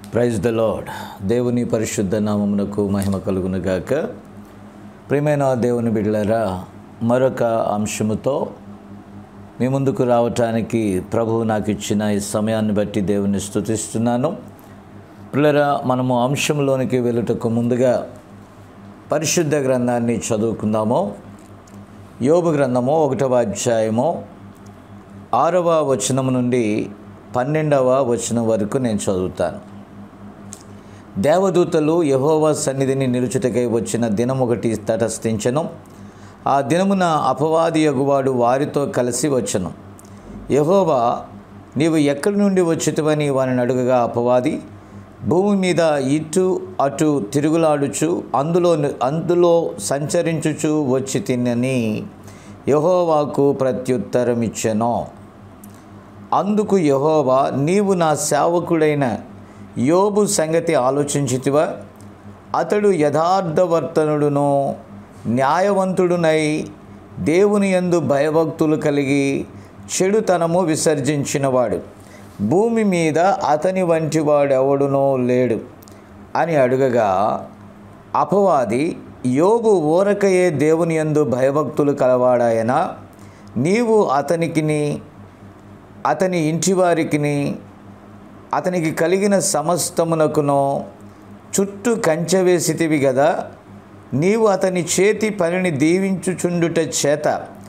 praise the lord దేవుని పరిశుద్ధ నామమునకు మహిమ కలుగును గాక ప్రియమైన దేవుని బిడ్డలారా మరొక అంశముతో మీ ముందుకు రావటానికి ప్రభువు నాకు ఇచ్చిన ఈ సమయాన్ని బట్టి దేవుని స్తుతిస్తున్నాను పిల్లరా మనము అంశంలోనికి వెళ్ళుటకు ముందుగా పరిశుద్ధ గ్రంథాన్ని చదువుకుందాము యోబు గ్రంథము ఒకటవ అధ్యాయము ఆరవ వచనం నుండి పన్నెండవ వచనం వరకు నేను చదువుతాను దేవదూతలు యహోవా సన్నిధిని నిలుచుటకై వచ్చిన దినం ఒకటి తటస్థించను ఆ దినమున అపవాది యగువాడు వారితో కలిసి వచ్చను యహోవా నీవు ఎక్కడి నుండి వచ్చితవని వారిని అడుగగా అపవాది భూమి మీద ఇటు అటు తిరుగులాడుచు అందులో అందులో సంచరించుచు వచ్చి తిన్నని యహోవాకు ప్రత్యుత్తరం ఇచ్చెను అందుకు యహోవా నీవు నా సేవకుడైన యోబు సంగతి ఆలోచించితివా అతడు యథార్థవర్తనుడును న్యాయవంతుడునై దేవుని యందు భయభక్తులు కలిగి చెడుతనము విసర్జించినవాడు భూమి మీద అతని వంటి వాడెవడునో లేడు అని అడుగగా అపవాది యోబు ఊరకయే దేవుని యందు భయభక్తులు కలవాడాయన నీవు అతనికిని అతని ఇంటివారికిని అతనికి కలిగిన సమస్తమునకును చుట్టూ కంచె వేసితివి కదా నీవు అతని చేతి పనిని దీవించుచుండుట చేత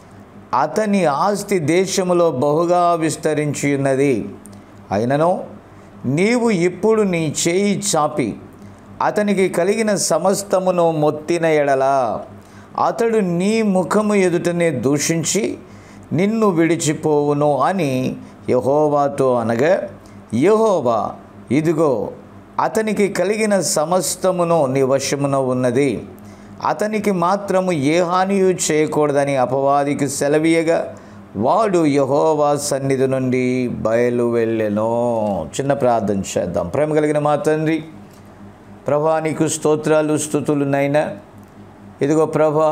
అతని ఆస్తి దేశములో బహుగా విస్తరించి ఉన్నది అయినను నీవు ఇప్పుడు నీ చేయి చాపి అతనికి కలిగిన సమస్తమును మొత్తిన ఎడలా అతడు నీ ముఖము ఎదుటనే దూషించి నిన్ను విడిచిపోవును అని యహోవాతో అనగా యహోవా ఇదిగో అతనికి కలిగిన సమస్తమును నీ వశమున ఉన్నది అతనికి మాత్రము ఏ హానియు చేయకూడదని అపవాదికి సెలవీయగా వాడు యహోవా సన్నిధి నుండి బయలు వెళ్ళెను చిన్న ప్రార్థన చేద్దాం ప్రేమ కలిగిన మా తండ్రి ప్రభా నీకు స్తోత్రాలు స్థుతులు నైనా ఇదిగో ప్రభా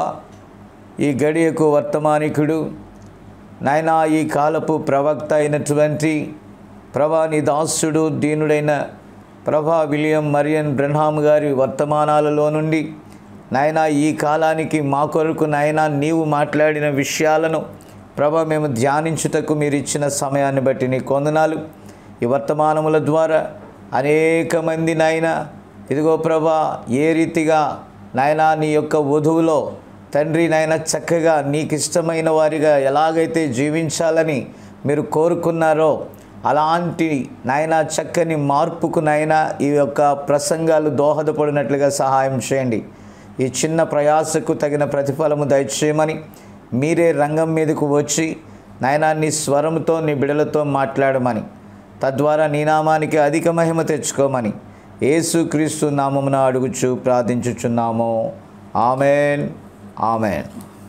ఈ గడియకు వర్తమానికుడు నాయనా ఈ కాలపు ప్రవక్త అయినటువంటి ప్రభా నీ దాసుడు దీనుడైన ప్రభా విలియం మరియన్ బ్రహ్మామ్ గారి వర్తమానాలలో నుండి నాయనా ఈ కాలానికి మా కొరకు నాయనా నీవు మాట్లాడిన విషయాలను ప్రభా మేము ధ్యానించుటకు మీరు ఇచ్చిన సమయాన్ని బట్టి నీ కొందనాలు ఈ వర్తమానముల ద్వారా అనేక మంది నాయన ఇదిగో ప్రభా ఏ రీతిగా నాయనా నీ యొక్క వధువులో తండ్రి నాయన చక్కగా నీకు ఇష్టమైన వారిగా ఎలాగైతే జీవించాలని మీరు కోరుకున్నారో అలాంటి నాయన చక్కని మార్పుకు నాయన ఈ యొక్క ప్రసంగాలు దోహదపడినట్లుగా సహాయం చేయండి ఈ చిన్న ప్రయాసకు తగిన ప్రతిఫలము దయచేయమని మీరే రంగం మీదకు వచ్చి నాయన నీ స్వరంతో నీ బిడలతో మాట్లాడమని తద్వారా నీ నామానికి అధిక మహిమ తెచ్చుకోమని యేసుక్రీస్తు నామమున అడుగుచు ప్రార్థించుచున్నాము ఆమెన్ ఆమెన్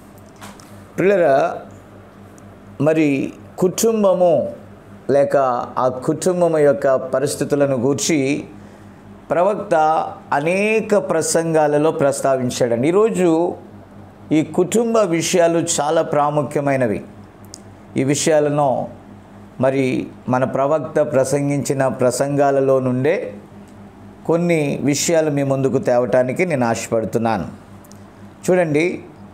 పిల్లరా మరి కుటుంబము లేక ఆ కుటుంబం యొక్క పరిస్థితులను గూర్చి ప్రవక్త అనేక ప్రసంగాలలో ప్రస్తావించాడండి ఈరోజు ఈ కుటుంబ విషయాలు చాలా ప్రాముఖ్యమైనవి ఈ విషయాలను మరి మన ప్రవక్త ప్రసంగించిన ప్రసంగాలలో నుండే కొన్ని విషయాలు మీ ముందుకు తేవటానికి నేను ఆశపడుతున్నాను చూడండి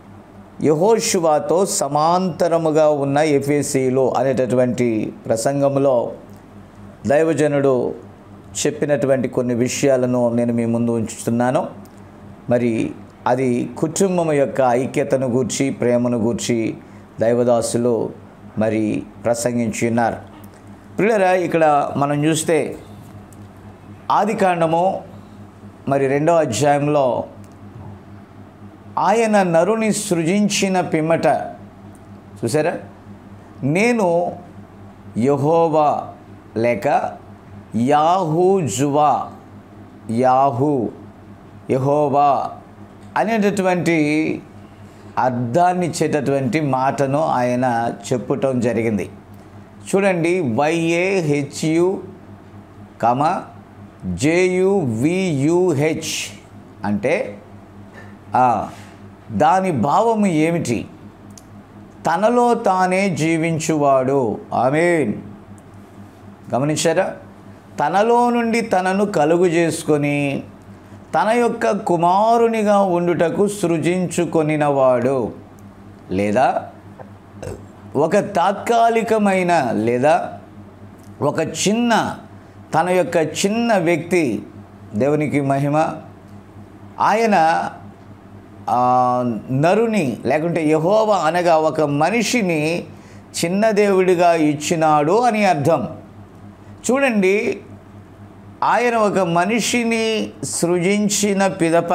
యహోశువాతో సమాంతరముగా ఉన్న ఎఫ్ఎసీలు అనేటటువంటి ప్రసంగంలో దైవజనుడు చెప్పినటువంటి కొన్ని విషయాలను నేను మీ ముందు ఉంచుతున్నాను మరి అది కుటుంబం యొక్క ఐక్యతను గూర్చి ప్రేమను గూర్చి దైవదాసులు మరి ప్రసంగించి ఉన్నారు పిల్లరా ఇక్కడ మనం చూస్తే ఆది కాండము మరి రెండవ అధ్యాయంలో ఆయన నరుని సృజించిన పిమ్మట చూసారా నేను యహోవా లేక యాహూ జువా యాహూ యహోవా అనేటటువంటి అర్థాన్ని ఇచ్చేటటువంటి మాటను ఆయన చెప్పటం జరిగింది చూడండి వైఏ హెచ్యు కమ జేయువియుహెచ్ అంటే దాని భావము ఏమిటి తనలో తానే జీవించువాడు ఆమెన్ గమనించారా తనలో నుండి తనను కలుగు చేసుకొని తన యొక్క కుమారునిగా ఉండుటకు సృజించుకొనినవాడు లేదా ఒక తాత్కాలికమైన లేదా ఒక చిన్న తన యొక్క చిన్న వ్యక్తి దేవునికి మహిమ ఆయన ఆ, నరుని లేకుంటే యహోవ అనగా ఒక మనిషిని చిన్న దేవుడిగా ఇచ్చినాడు అని అర్థం చూడండి ఆయన ఒక మనిషిని సృజించిన పిదప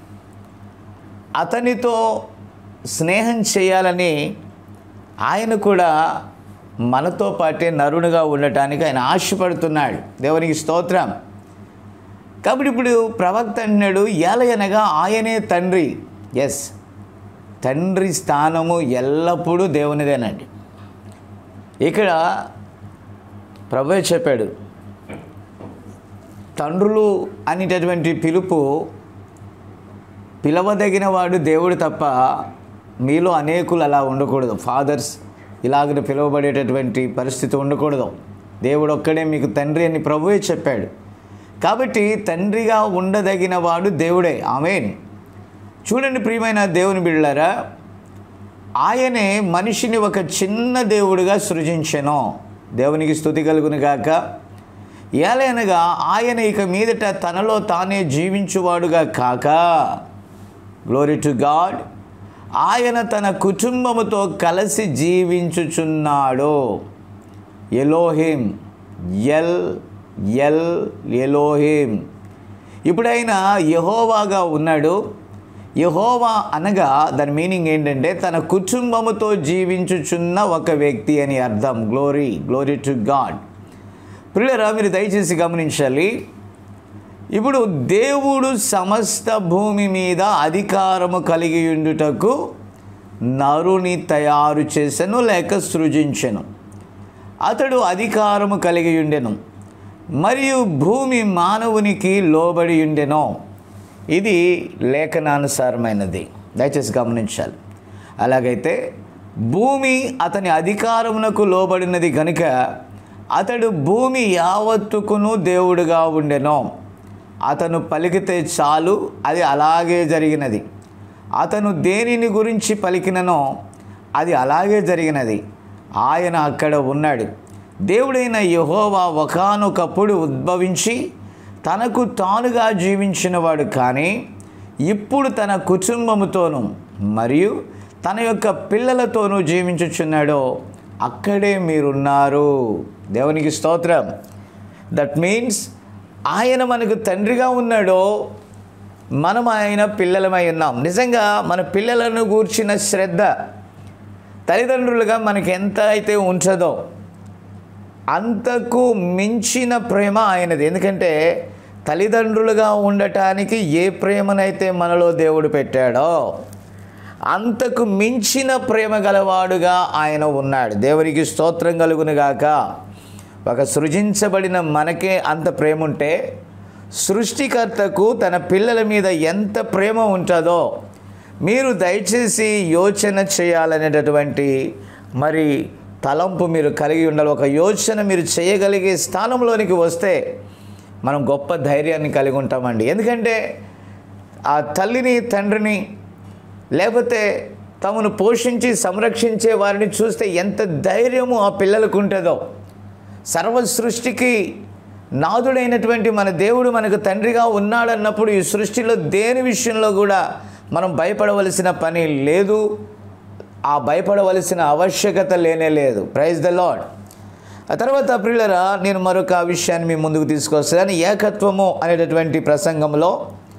అతనితో స్నేహం చేయాలని ఆయన కూడా మనతో పాటే నరుడుగా ఉండటానికి ఆయన ఆశపడుతున్నాడు దేవునికి స్తోత్రం కాబట్టి ఇప్పుడు ప్రవక్త అంటున్నాడు ఏలయనగా ఆయనే తండ్రి ఎస్ తండ్రి స్థానము ఎల్లప్పుడూ దేవునిదేనండి ఇక్కడ ప్రభు చెప్పాడు తండ్రులు అనేటటువంటి పిలుపు పిలవదగిన వాడు దేవుడు తప్ప మీలో అనేకులు అలా ఉండకూడదు ఫాదర్స్ ఇలాగ పిలువబడేటటువంటి పరిస్థితి ఉండకూడదు దేవుడు ఒక్కడే మీకు తండ్రి అని ప్రభువే చెప్పాడు కాబట్టి తండ్రిగా ఉండదగిన వాడు దేవుడే ఆమెన్ చూడండి ప్రియమైన దేవుని బిళ్ళారా ఆయనే మనిషిని ఒక చిన్న దేవుడిగా సృజించెను దేవునికి స్థుతి కలుగును గాక ఏలైనగా ఆయన ఇక మీదట తనలో తానే జీవించువాడుగా కాక గ్లోరీ టు గాడ్ ఆయన తన కుటుంబముతో కలిసి జీవించుచున్నాడు ఎలోహిం ఎల్ ఎల్ ఎలోహిం ఇప్పుడు ఆయన యహోవాగా ఉన్నాడు యహోవా అనగా దాని మీనింగ్ ఏంటంటే తన కుటుంబముతో జీవించుచున్న ఒక వ్యక్తి అని అర్థం గ్లోరీ గ్లోరీ టు గాడ్ పిల్లరా మీరు దయచేసి గమనించాలి ఇప్పుడు దేవుడు సమస్త భూమి మీద అధికారము కలిగి ఉండుటకు నరుని తయారు చేసెను లేక సృజించెను అతడు అధికారము కలిగి ఉండెను మరియు భూమి మానవునికి లోబడి ఉండెను ఇది లేఖనానుసారమైనది దయచేసి గమనించాలి అలాగైతే భూమి అతని అధికారమునకు లోబడినది కనుక అతడు భూమి యావత్తుకును దేవుడుగా ఉండెను అతను పలికితే చాలు అది అలాగే జరిగినది అతను దేనిని గురించి పలికిననో అది అలాగే జరిగినది ఆయన అక్కడ ఉన్నాడు దేవుడైన యహోవా ఒకానొకప్పుడు ఉద్భవించి తనకు తానుగా జీవించినవాడు కానీ ఇప్పుడు తన కుటుంబముతోనూ మరియు తన యొక్క పిల్లలతోనూ జీవించుచున్నాడో అక్కడే మీరున్నారు దేవునికి స్తోత్రం దట్ మీన్స్ ఆయన మనకు తండ్రిగా ఉన్నాడో మనం ఆయన పిల్లలమై ఉన్నాం నిజంగా మన పిల్లలను గూర్చిన శ్రద్ధ తల్లిదండ్రులుగా మనకి ఎంత అయితే ఉంచదో అంతకు మించిన ప్రేమ ఆయనది ఎందుకంటే తల్లిదండ్రులుగా ఉండటానికి ఏ ప్రేమనైతే మనలో దేవుడు పెట్టాడో అంతకు మించిన ప్రేమ గలవాడుగా ఆయన ఉన్నాడు దేవునికి స్తోత్రం కలుగునుగాక ఒక సృజించబడిన మనకే అంత ప్రేమ ఉంటే సృష్టికర్తకు తన పిల్లల మీద ఎంత ప్రేమ ఉంటుందో మీరు దయచేసి యోచన చేయాలనేటటువంటి మరి తలంపు మీరు కలిగి ఉండాలి ఒక యోచన మీరు చేయగలిగే స్థానంలోనికి వస్తే మనం గొప్ప ధైర్యాన్ని కలిగి ఉంటామండి ఎందుకంటే ఆ తల్లిని తండ్రిని లేకపోతే తమను పోషించి సంరక్షించే వారిని చూస్తే ఎంత ధైర్యము ఆ పిల్లలకు ఉంటుందో సర్వ సృష్టికి నాదుడైనటువంటి మన దేవుడు మనకు తండ్రిగా ఉన్నాడన్నప్పుడు ఈ సృష్టిలో దేని విషయంలో కూడా మనం భయపడవలసిన పని లేదు ఆ భయపడవలసిన ఆవశ్యకత లేనే లేదు ప్రైజ్ ద లాడ్ ఆ తర్వాత ప్రియులరా నేను మరొక విషయాన్ని మీ ముందుకు తీసుకొస్తాను ఏకత్వము అనేటటువంటి ప్రసంగంలో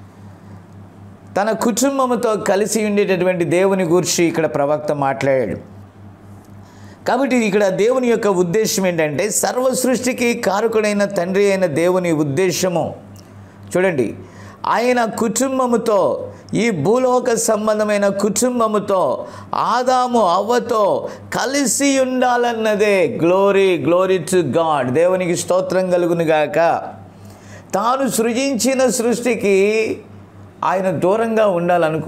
తన కుటుంబముతో కలిసి ఉండేటటువంటి దేవుని గురించి ఇక్కడ ప్రవక్త మాట్లాడాడు కాబట్టి ఇక్కడ దేవుని యొక్క ఉద్దేశం ఏంటంటే సర్వ సృష్టికి కారకుడైన తండ్రి అయిన దేవుని ఉద్దేశము చూడండి ఆయన కుటుంబముతో ఈ భూలోక సంబంధమైన కుటుంబముతో ఆదాము అవ్వతో కలిసి ఉండాలన్నదే గ్లోరీ గ్లోరీ టు గాడ్ దేవునికి స్తోత్రం కలుగునుగాక తాను సృజించిన సృష్టికి ఆయన దూరంగా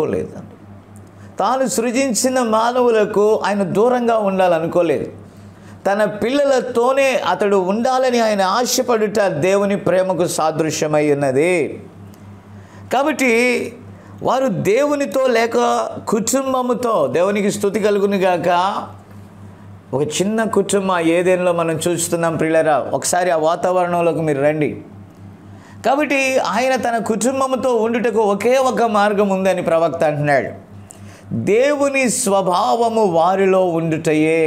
ఉండాలనుకోలేదు తాను సృజించిన మానవులకు ఆయన దూరంగా ఉండాలనుకోలేదు తన పిల్లలతోనే అతడు ఉండాలని ఆయన ఆశపడుట దేవుని ప్రేమకు సాదృశ్యమై ఉన్నది కాబట్టి వారు దేవునితో లేక కుటుంబముతో దేవునికి స్థుతి కలుగును గాక ఒక చిన్న కుటుంబం ఏదేనలో మనం చూస్తున్నాం ప్రియులరా ఒకసారి ఆ వాతావరణంలోకి మీరు రండి కాబట్టి ఆయన తన కుటుంబంతో ఉండుటకు ఒకే ఒక మార్గం ఉందని ప్రవక్త అంటున్నాడు దేవుని స్వభావము వారిలో ఉండుటయే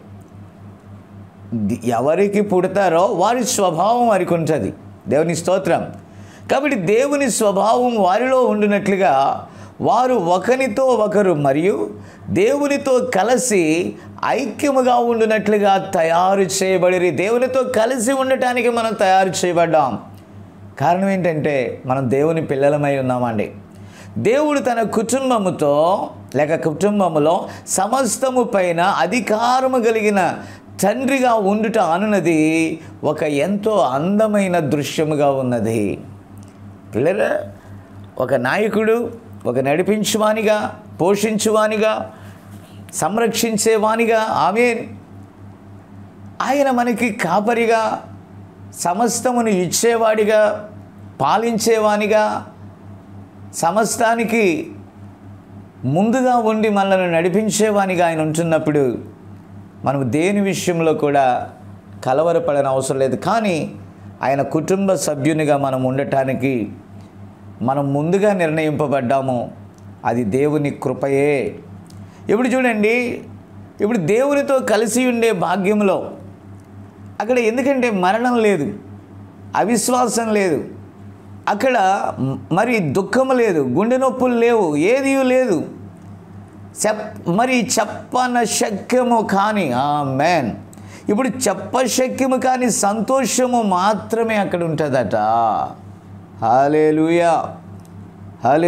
ది- ఎవరికి పుడతారో వారి స్వభావం వారికి ఉంటుంది దేవుని స్తోత్రం కాబట్టి దేవుని స్వభావం వారిలో ఉండినట్లుగా వారు ఒకరితో ఒకరు మరియు దేవునితో కలిసి ఐక్యముగా ఉండినట్లుగా తయారు చేయబడి దేవునితో కలిసి ఉండటానికి మనం తయారు చేయబడ్డాం కారణం ఏంటంటే మనం దేవుని పిల్లలమై ఉన్నామండి దేవుడు తన కుటుంబముతో లేక కుటుంబములో సమస్తము పైన అధికారము కలిగిన తండ్రిగా ఉండుట అనున్నది ఒక ఎంతో అందమైన దృశ్యముగా ఉన్నది పిల్లల ఒక నాయకుడు ఒక నడిపించువానిగా పోషించువానిగా సంరక్షించేవానిగా ఆమె ఆయన మనకి కాపరిగా సమస్తమును ఇచ్చేవాడిగా పాలించేవానిగా సమస్తానికి ముందుగా ఉండి మనల్ని నడిపించేవానిగా ఆయన ఉంటున్నప్పుడు మనం దేని విషయంలో కూడా కలవరపడని అవసరం లేదు కానీ ఆయన కుటుంబ సభ్యునిగా మనం ఉండటానికి మనం ముందుగా నిర్ణయింపబడ్డాము అది దేవుని కృపయే ఇప్పుడు చూడండి ఇప్పుడు దేవునితో కలిసి ఉండే భాగ్యంలో అక్కడ ఎందుకంటే మరణం లేదు అవిశ్వాసం లేదు అక్కడ మ- మరి దుఃఖం లేదు గుండె నొప్పులు లేవు ఏది లేదు చెప్ మరి చెప్పన శక్యము కాని ఆ మ్యాన్ ఇప్పుడు చెప్పశక్యము కాని సంతోషము మాత్రమే అక్కడ ఉంటుందట హాలే లూయా హాలే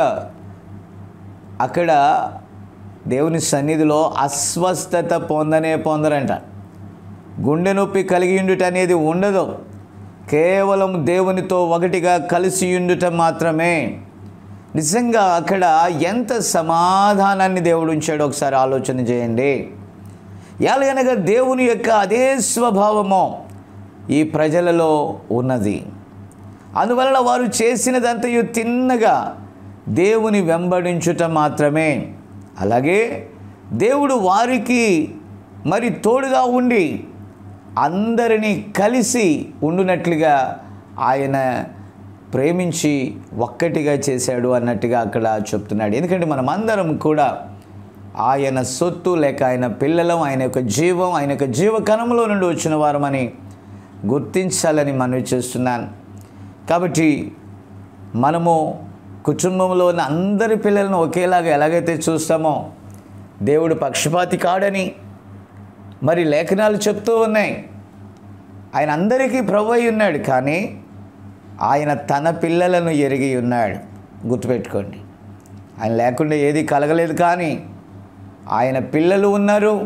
అక్కడ దేవుని సన్నిధిలో అస్వస్థత పొందనే పొందరంట గుండె నొప్పి కలిగి ఉండుట అనేది ఉండదు కేవలం దేవునితో ఒకటిగా కలిసి ఉండుట మాత్రమే నిజంగా అక్కడ ఎంత సమాధానాన్ని దేవుడు ఉంచాడో ఒకసారి ఆలోచన చేయండి ఎలాగనగా దేవుని యొక్క అదే స్వభావము ఈ ప్రజలలో ఉన్నది అందువలన వారు చేసినదంతయు తిన్నగా దేవుని వెంబడించుట మాత్రమే అలాగే దేవుడు వారికి మరి తోడుగా ఉండి అందరినీ కలిసి ఉండునట్లుగా ఆయన ప్రేమించి ఒక్కటిగా చేశాడు అన్నట్టుగా అక్కడ చెప్తున్నాడు ఎందుకంటే మనం అందరం కూడా ఆయన సొత్తు లేక ఆయన పిల్లలం ఆయన యొక్క జీవం ఆయన యొక్క జీవకణంలో నుండి వచ్చిన వారమని గుర్తించాలని మనవి చేస్తున్నాను కాబట్టి మనము కుటుంబంలో ఉన్న అందరి పిల్లలను ఒకేలాగా ఎలాగైతే చూస్తామో దేవుడు పక్షపాతి కాడని మరి లేఖనాలు చెప్తూ ఉన్నాయి ఆయన అందరికీ ప్రభు అయి ఉన్నాడు కానీ ఆయన తన పిల్లలను ఎరిగి ఉన్నాడు గుర్తుపెట్టుకోండి ఆయన లేకుండా ఏది కలగలేదు కానీ ఆయన పిల్లలు ఉన్నారు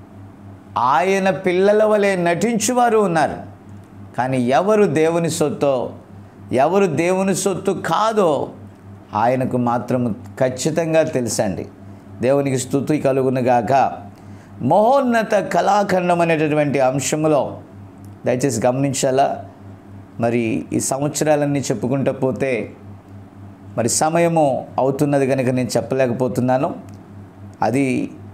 ఆయన పిల్లల వలె నటించువారు ఉన్నారు కానీ ఎవరు దేవుని సొత్తో ఎవరు దేవుని సొత్తు కాదో ఆయనకు మాత్రం ఖచ్చితంగా తెలుసండి దేవునికి స్థుతి కలుగునుగాక మహోన్నత కళాఖండం అనేటటువంటి అంశంలో దయచేసి గమనించాలా మరి ఈ సంవత్సరాలన్నీ చెప్పుకుంటూ పోతే మరి సమయము అవుతున్నది కనుక నేను చెప్పలేకపోతున్నాను అది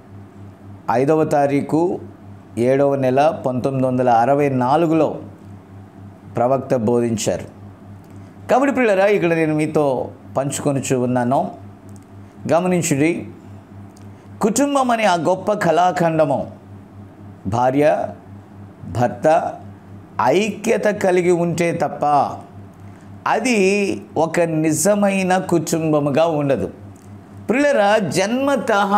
ఐదవ తారీఖు ఏడవ నెల పంతొమ్మిది వందల అరవై నాలుగులో ప్రవక్త బోధించారు కాబట్టి పిల్లరా ఇక్కడ నేను మీతో పంచుకొనుచు ఉన్నాను గమనించుడి కుటుంబం అనే ఆ గొప్ప కళాఖండము భార్య భర్త ఐక్యత కలిగి ఉంటే తప్ప అది ఒక నిజమైన కుటుంబముగా ఉండదు పిల్లరా జన్మతః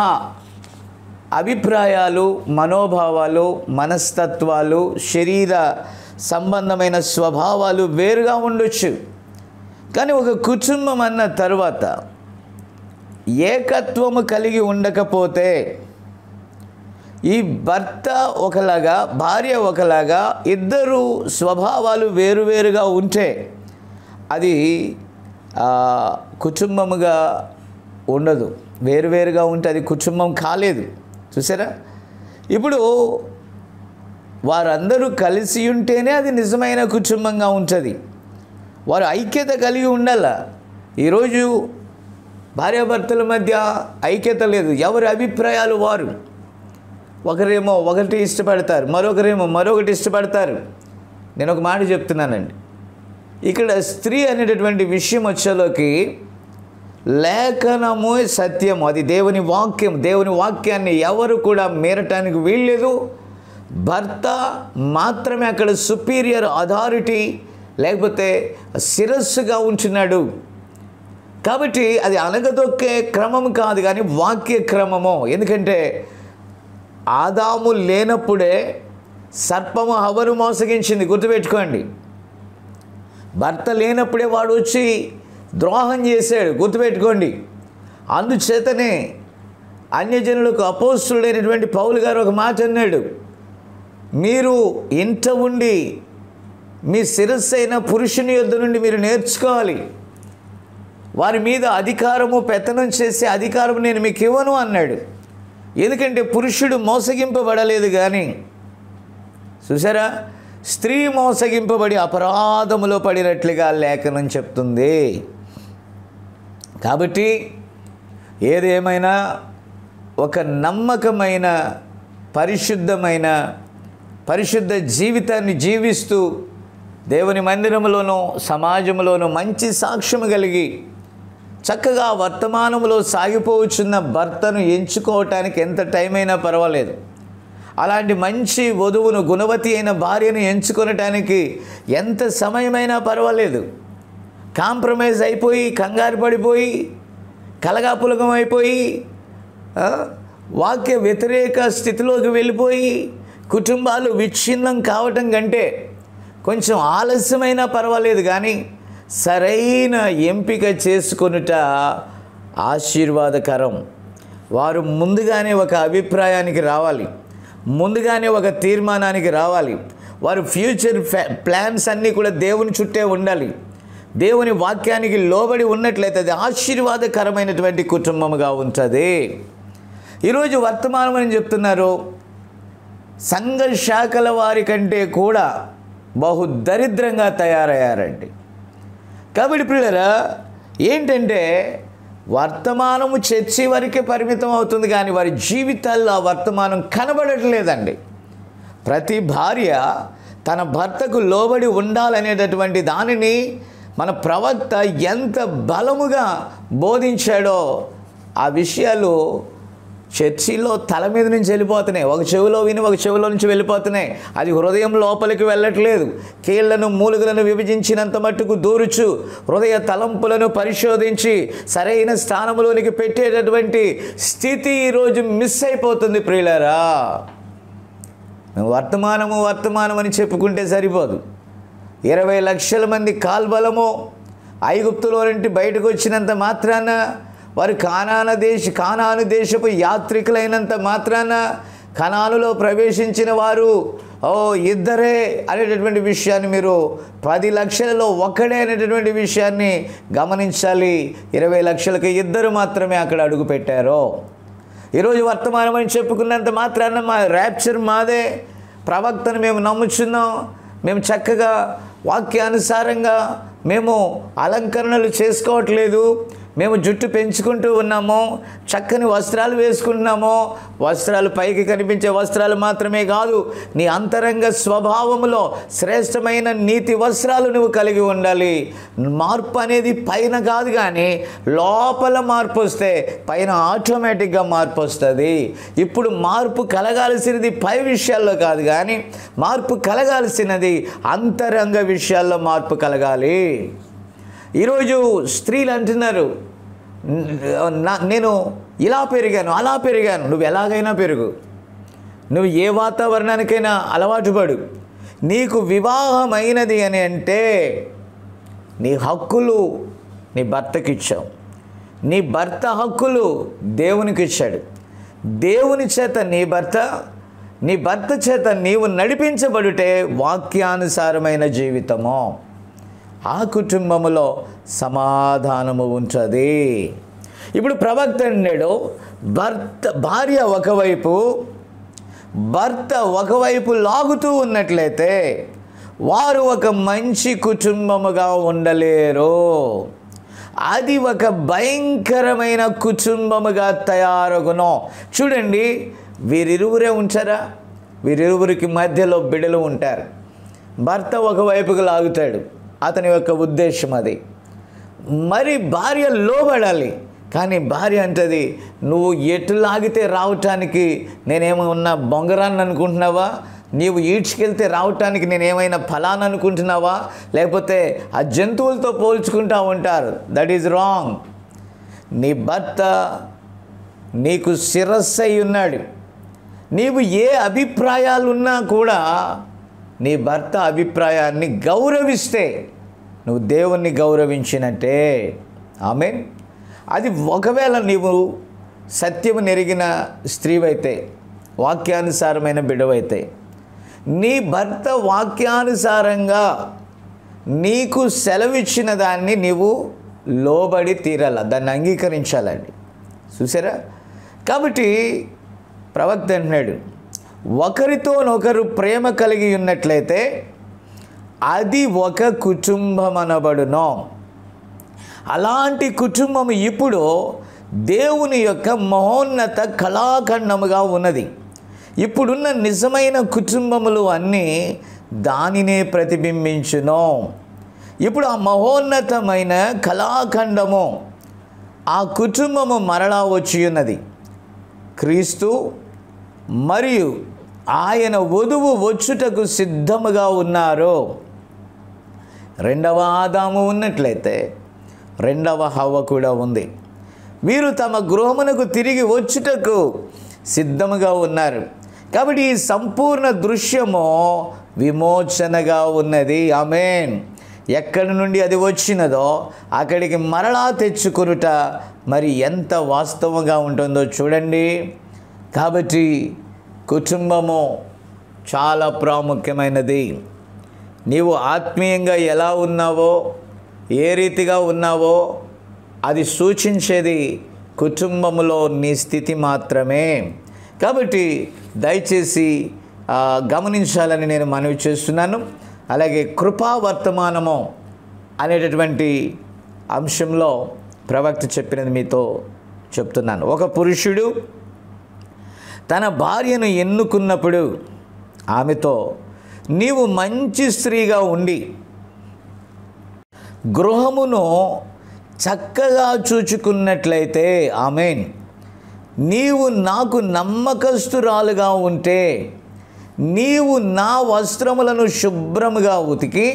అభిప్రాయాలు మనోభావాలు మనస్తత్వాలు శరీర సంబంధమైన స్వభావాలు వేరుగా ఉండొచ్చు కానీ ఒక కుటుంబం అన్న తర్వాత ఏకత్వము కలిగి ఉండకపోతే ఈ భర్త ఒకలాగా భార్య ఒకలాగా ఇద్దరు స్వభావాలు వేరువేరుగా ఉంటే అది ఆ, కుటుంబముగా ఉండదు వేరువేరుగా ఉంటే అది కుటుంబం కాలేదు చూసారా ఇప్పుడు వారందరూ కలిసి ఉంటేనే అది నిజమైన కుటుంబంగా ఉంటుంది వారు ఐక్యత కలిగి ఉండాల ఈరోజు భార్యాభర్తల మధ్య ఐక్యత లేదు ఎవరి అభిప్రాయాలు వారు ఒకరేమో ఒకటి ఇష్టపడతారు మరొకరేమో మరొకటి ఇష్టపడతారు నేను ఒక మాట చెప్తున్నానండి ఇక్కడ స్త్రీ అనేటటువంటి విషయం వచ్చేలోకి లేఖనము సత్యము అది దేవుని వాక్యం దేవుని వాక్యాన్ని ఎవరు కూడా మీరటానికి వీల్లేదు భర్త మాత్రమే అక్కడ సుపీరియర్ అథారిటీ లేకపోతే శిరస్సుగా ఉంటున్నాడు కాబట్టి అది అనగదొక్కే క్రమం కాదు కానీ వాక్య క్రమము ఎందుకంటే ఆదాము లేనప్పుడే సర్పము హవరు మోసగించింది గుర్తుపెట్టుకోండి భర్త లేనప్పుడే వాడు వచ్చి ద్రోహం చేశాడు గుర్తుపెట్టుకోండి అందుచేతనే అన్యజనులకు అపోస్తుడైనటువంటి పౌలు గారు ఒక మాట అన్నాడు మీరు ఇంట ఉండి మీ శిరస్సు అయిన పురుషుని యొద్ద నుండి మీరు నేర్చుకోవాలి వారి మీద అధికారము పెత్తనం చేసే అధికారం నేను మీకు ఇవ్వను అన్నాడు ఎందుకంటే పురుషుడు మోసగింపబడలేదు కానీ చూసారా స్త్రీ మోసగింపబడి అపరాధములో పడినట్లుగా లేఖనం చెప్తుంది కాబట్టి ఏదేమైనా ఒక నమ్మకమైన పరిశుద్ధమైన పరిశుద్ధ జీవితాన్ని జీవిస్తూ దేవుని మందిరంలోనూ సమాజంలోనూ మంచి సాక్ష్యము కలిగి చక్కగా వర్తమానంలో సాగిపోవచ్చున్న భర్తను ఎంచుకోవటానికి ఎంత టైం అయినా పర్వాలేదు అలాంటి మంచి వధువును గుణవతి అయిన భార్యను ఎంచుకొనటానికి ఎంత సమయమైనా పర్వాలేదు కాంప్రమైజ్ అయిపోయి కంగారు పడిపోయి కలగాపులగం అయిపోయి ఆ, వాక్య వ్యతిరేక స్థితిలోకి వెళ్ళిపోయి కుటుంబాలు విచ్ఛిన్నం కావటం కంటే కొంచెం ఆలస్యమైనా పర్వాలేదు కానీ సరైన ఎంపిక చేసుకొనుట ఆశీర్వాదకరం వారు ముందుగానే ఒక అభిప్రాయానికి రావాలి ముందుగానే ఒక తీర్మానానికి రావాలి వారు ఫ్యూచర్ ఫ్యా- ప్లాన్స్ అన్నీ కూడా దేవుని చుట్టే ఉండాలి దేవుని వాక్యానికి లోబడి ఉన్నట్లయితే అది ఆశీర్వాదకరమైనటువంటి కుటుంబముగా ఉంటుంది ఈరోజు వర్తమానం అని చెప్తున్నారు సంఘ శాఖల వారి కంటే కూడా బహు దరిద్రంగా తయారయ్యారండి కాబట్టి ప్రియులరా ఏంటంటే వర్తమానము చర్చి వరకే పరిమితం అవుతుంది కానీ వారి జీవితాల్లో ఆ వర్తమానం కనబడట్లేదండి ప్రతి భార్య తన భర్తకు లోబడి ఉండాలనేటటువంటి దానిని మన ప్రవక్త ఎంత బలముగా బోధించాడో ఆ విషయాలు చర్చిలో తల మీద నుంచి వెళ్ళిపోతున్నాయి ఒక చెవిలో విని ఒక చెవిలో నుంచి వెళ్ళిపోతున్నాయి అది హృదయం లోపలికి వెళ్ళట్లేదు కీళ్లను మూలుగులను విభజించినంత మట్టుకు దూరుచు హృదయ తలంపులను పరిశోధించి సరైన స్థానంలోనికి పెట్టేటటువంటి స్థితి ఈరోజు మిస్ అయిపోతుంది ప్రియులారా మేము వర్తమానము వర్తమానం అని చెప్పుకుంటే సరిపోదు ఇరవై లక్షల మంది కాల్బలము ఐగుప్తులో నుండి బయటకు వచ్చినంత మాత్రాన వారు కానాన దేశ కానాను దేశపు యాత్రికులైనంత మాత్రాన కణానులో ప్రవేశించిన వారు ఓ ఇద్దరే అనేటటువంటి విషయాన్ని మీరు పది లక్షలలో ఒక్కడే అనేటటువంటి విషయాన్ని గమనించాలి ఇరవై లక్షలకు ఇద్దరు మాత్రమే అక్కడ అడుగు పెట్టారు ఈరోజు వర్తమానం అని చెప్పుకున్నంత మాత్రాన మా ర్యాప్చర్ మాదే ప్రవక్తను మేము నమ్ముచున్నాం మేము చక్కగా వాక్యానుసారంగా మేము అలంకరణలు చేసుకోవట్లేదు మేము జుట్టు పెంచుకుంటూ ఉన్నాము చక్కని వస్త్రాలు వేసుకుంటున్నాము వస్త్రాలు పైకి కనిపించే వస్త్రాలు మాత్రమే కాదు నీ అంతరంగ స్వభావములో శ్రేష్టమైన నీతి వస్త్రాలు నువ్వు కలిగి ఉండాలి మార్పు అనేది పైన కాదు కానీ లోపల మార్పు వస్తే పైన ఆటోమేటిక్గా మార్పు వస్తుంది ఇప్పుడు మార్పు కలగాల్సినది పై విషయాల్లో కాదు కానీ మార్పు కలగాల్సినది అంతరంగ విషయాల్లో మార్పు కలగాలి ఈరోజు స్త్రీలు అంటున్నారు "నా- నేను ఇలా పెరిగాను అలా పెరిగాను నువ్వు ఎలాగైనా పెరుగు నువ్వు ఏ వాతావరణానికైనా అలవాటు పడు నీకు వివాహమైనది అని అంటే నీ హక్కులు నీ భర్తకి ఇచ్చావు నీ భర్త హక్కులు దేవునికి ఇచ్చాడు దేవుని చేత నీ భర్త నీ భర్త చేత నీవు నడిపించబడుటే వాక్యానుసారమైన జీవితము ఆ కుటుంబములో సమాధానము ఉంటుంది ఇప్పుడు ప్రవక్త అన్నాడు భర్త భార్య ఒకవైపు భర్త ఒకవైపు లాగుతూ ఉన్నట్లయితే వారు ఒక మంచి కుటుంబముగా ఉండలేరు అది ఒక భయంకరమైన కుటుంబముగా తయారగును చూడండి వీరిరువురే ఉంటారా వీరిరువురికి మధ్యలో బిడలు ఉంటారు భర్త ఒకవైపుకు లాగుతాడు అతని యొక్క ఉద్దేశం అది మరి భార్య లోబడాలి కానీ భార్య అంటది నువ్వు ఎటు లాగితే రావటానికి నేనేమన్నా బొంగరాన్ని అనుకుంటున్నావా నీవు ఈడ్చుకెళ్తే రావటానికి నేనేమైనా ఫలాన్ని అనుకుంటున్నావా లేకపోతే ఆ జంతువులతో పోల్చుకుంటా ఉంటారు దట్ ఈజ్ రాంగ్ నీ భర్త నీకు శిరస్సు అయి ఉన్నాడు నీవు ఏ అభిప్రాయాలున్నా కూడా నీ భర్త అభిప్రాయాన్ని గౌరవిస్తే నువ్వు దేవుణ్ణి గౌరవించినట్టే ఆమె అది ఒకవేళ నీవు సత్యము నెరిగిన స్త్రీవైతే వాక్యానుసారమైన బిడవైతే నీ భర్త వాక్యానుసారంగా నీకు సెలవిచ్చిన దాన్ని నీవు లోబడి తీరాల దాన్ని అంగీకరించాలండి చూసారా కాబట్టి ప్రవక్త అంటున్నాడు ఒకరితోనొకరు ప్రేమ కలిగి ఉన్నట్లయితే అది ఒక కుటుంబం అనబడును అలాంటి కుటుంబం ఇప్పుడు దేవుని యొక్క మహోన్నత కళాఖండముగా ఉన్నది ఇప్పుడున్న నిజమైన కుటుంబములు అన్నీ దానినే ప్రతిబింబించును ఇప్పుడు ఆ మహోన్నతమైన కళాఖండము ఆ కుటుంబము మరలా వచ్చి ఉన్నది క్రీస్తు మరియు ఆయన వధువు వచ్చుటకు సిద్ధముగా ఉన్నారు రెండవ ఆదాము ఉన్నట్లయితే రెండవ హవ్వ కూడా ఉంది వీరు తమ గృహమునకు తిరిగి వచ్చుటకు సిద్ధముగా ఉన్నారు కాబట్టి ఈ సంపూర్ణ దృశ్యము విమోచనగా ఉన్నది ఆమెన్ ఎక్కడి నుండి అది వచ్చినదో అక్కడికి మరలా తెచ్చుకొనుట మరి ఎంత వాస్తవంగా ఉంటుందో చూడండి కాబట్టి కుటుంబము చాలా ప్రాముఖ్యమైనది నీవు ఆత్మీయంగా ఎలా ఉన్నావో ఏ రీతిగా ఉన్నావో అది సూచించేది కుటుంబములో నీ స్థితి మాత్రమే కాబట్టి దయచేసి ఆ, గమనించాలని నేను మనవి చేస్తున్నాను అలాగే కృపా వర్తమానము అనేటటువంటి అంశంలో ప్రవక్త చెప్పినది మీతో చెప్తున్నాను ఒక పురుషుడు తన భార్యను ఎన్నుకున్నప్పుడు ఆమెతో నీవు మంచి స్త్రీగా ఉండి గృహమును చక్కగా చూచుకున్నట్లయితే ఆమెన్ నీవు నాకు నమ్మకస్తురాలుగా ఉంటే నీవు నా వస్త్రములను శుభ్రముగా ఉతికి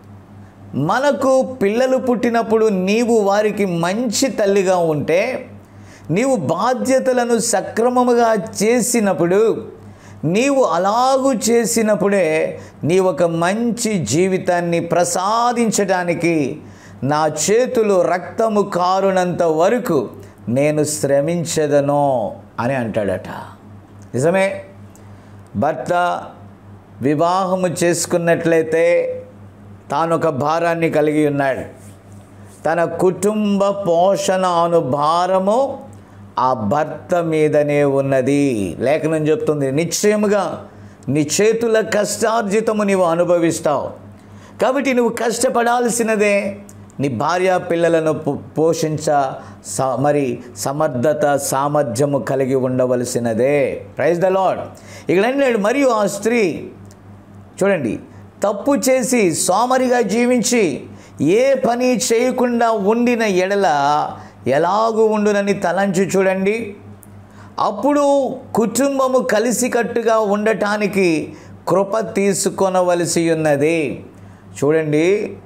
మనకు పిల్లలు పుట్టినప్పుడు నీవు వారికి మంచి తల్లిగా ఉంటే నీవు బాధ్యతలను సక్రమముగా చేసినప్పుడు నీవు అలాగూ చేసినప్పుడే నీ ఒక మంచి జీవితాన్ని ప్రసాదించడానికి నా చేతులు రక్తము కారునంత వరకు నేను శ్రమించదను అని అంటాడట నిజమే భర్త వివాహము చేసుకున్నట్లయితే తాను ఒక భారాన్ని కలిగి ఉన్నాడు తన కుటుంబ పోషణ అను భారము ఆ భర్త మీదనే ఉన్నది లేఖనం చెప్తుంది నిశ్చయముగా నీ చేతుల కష్టార్జితము నీవు అనుభవిస్తావు కాబట్టి నువ్వు కష్టపడాల్సినదే నీ భార్య పిల్లలను పో- పోషించ స- మరి సమర్థత సామర్థ్యము కలిగి ఉండవలసినదే ప్రైజ్ ద లాడ్ ఇక్కడ అన్నాడు మరియు ఆ స్త్రీ చూడండి తప్పు చేసి సోమరిగా జీవించి ఏ పని చేయకుండా ఉండిన ఎడల ఎలాగూ ఉండునని తలంచి చూడండి అప్పుడు కుటుంబము కలిసికట్టుగా ఉండటానికి కృప తీసుకొనవలసి ఉన్నది చూడండి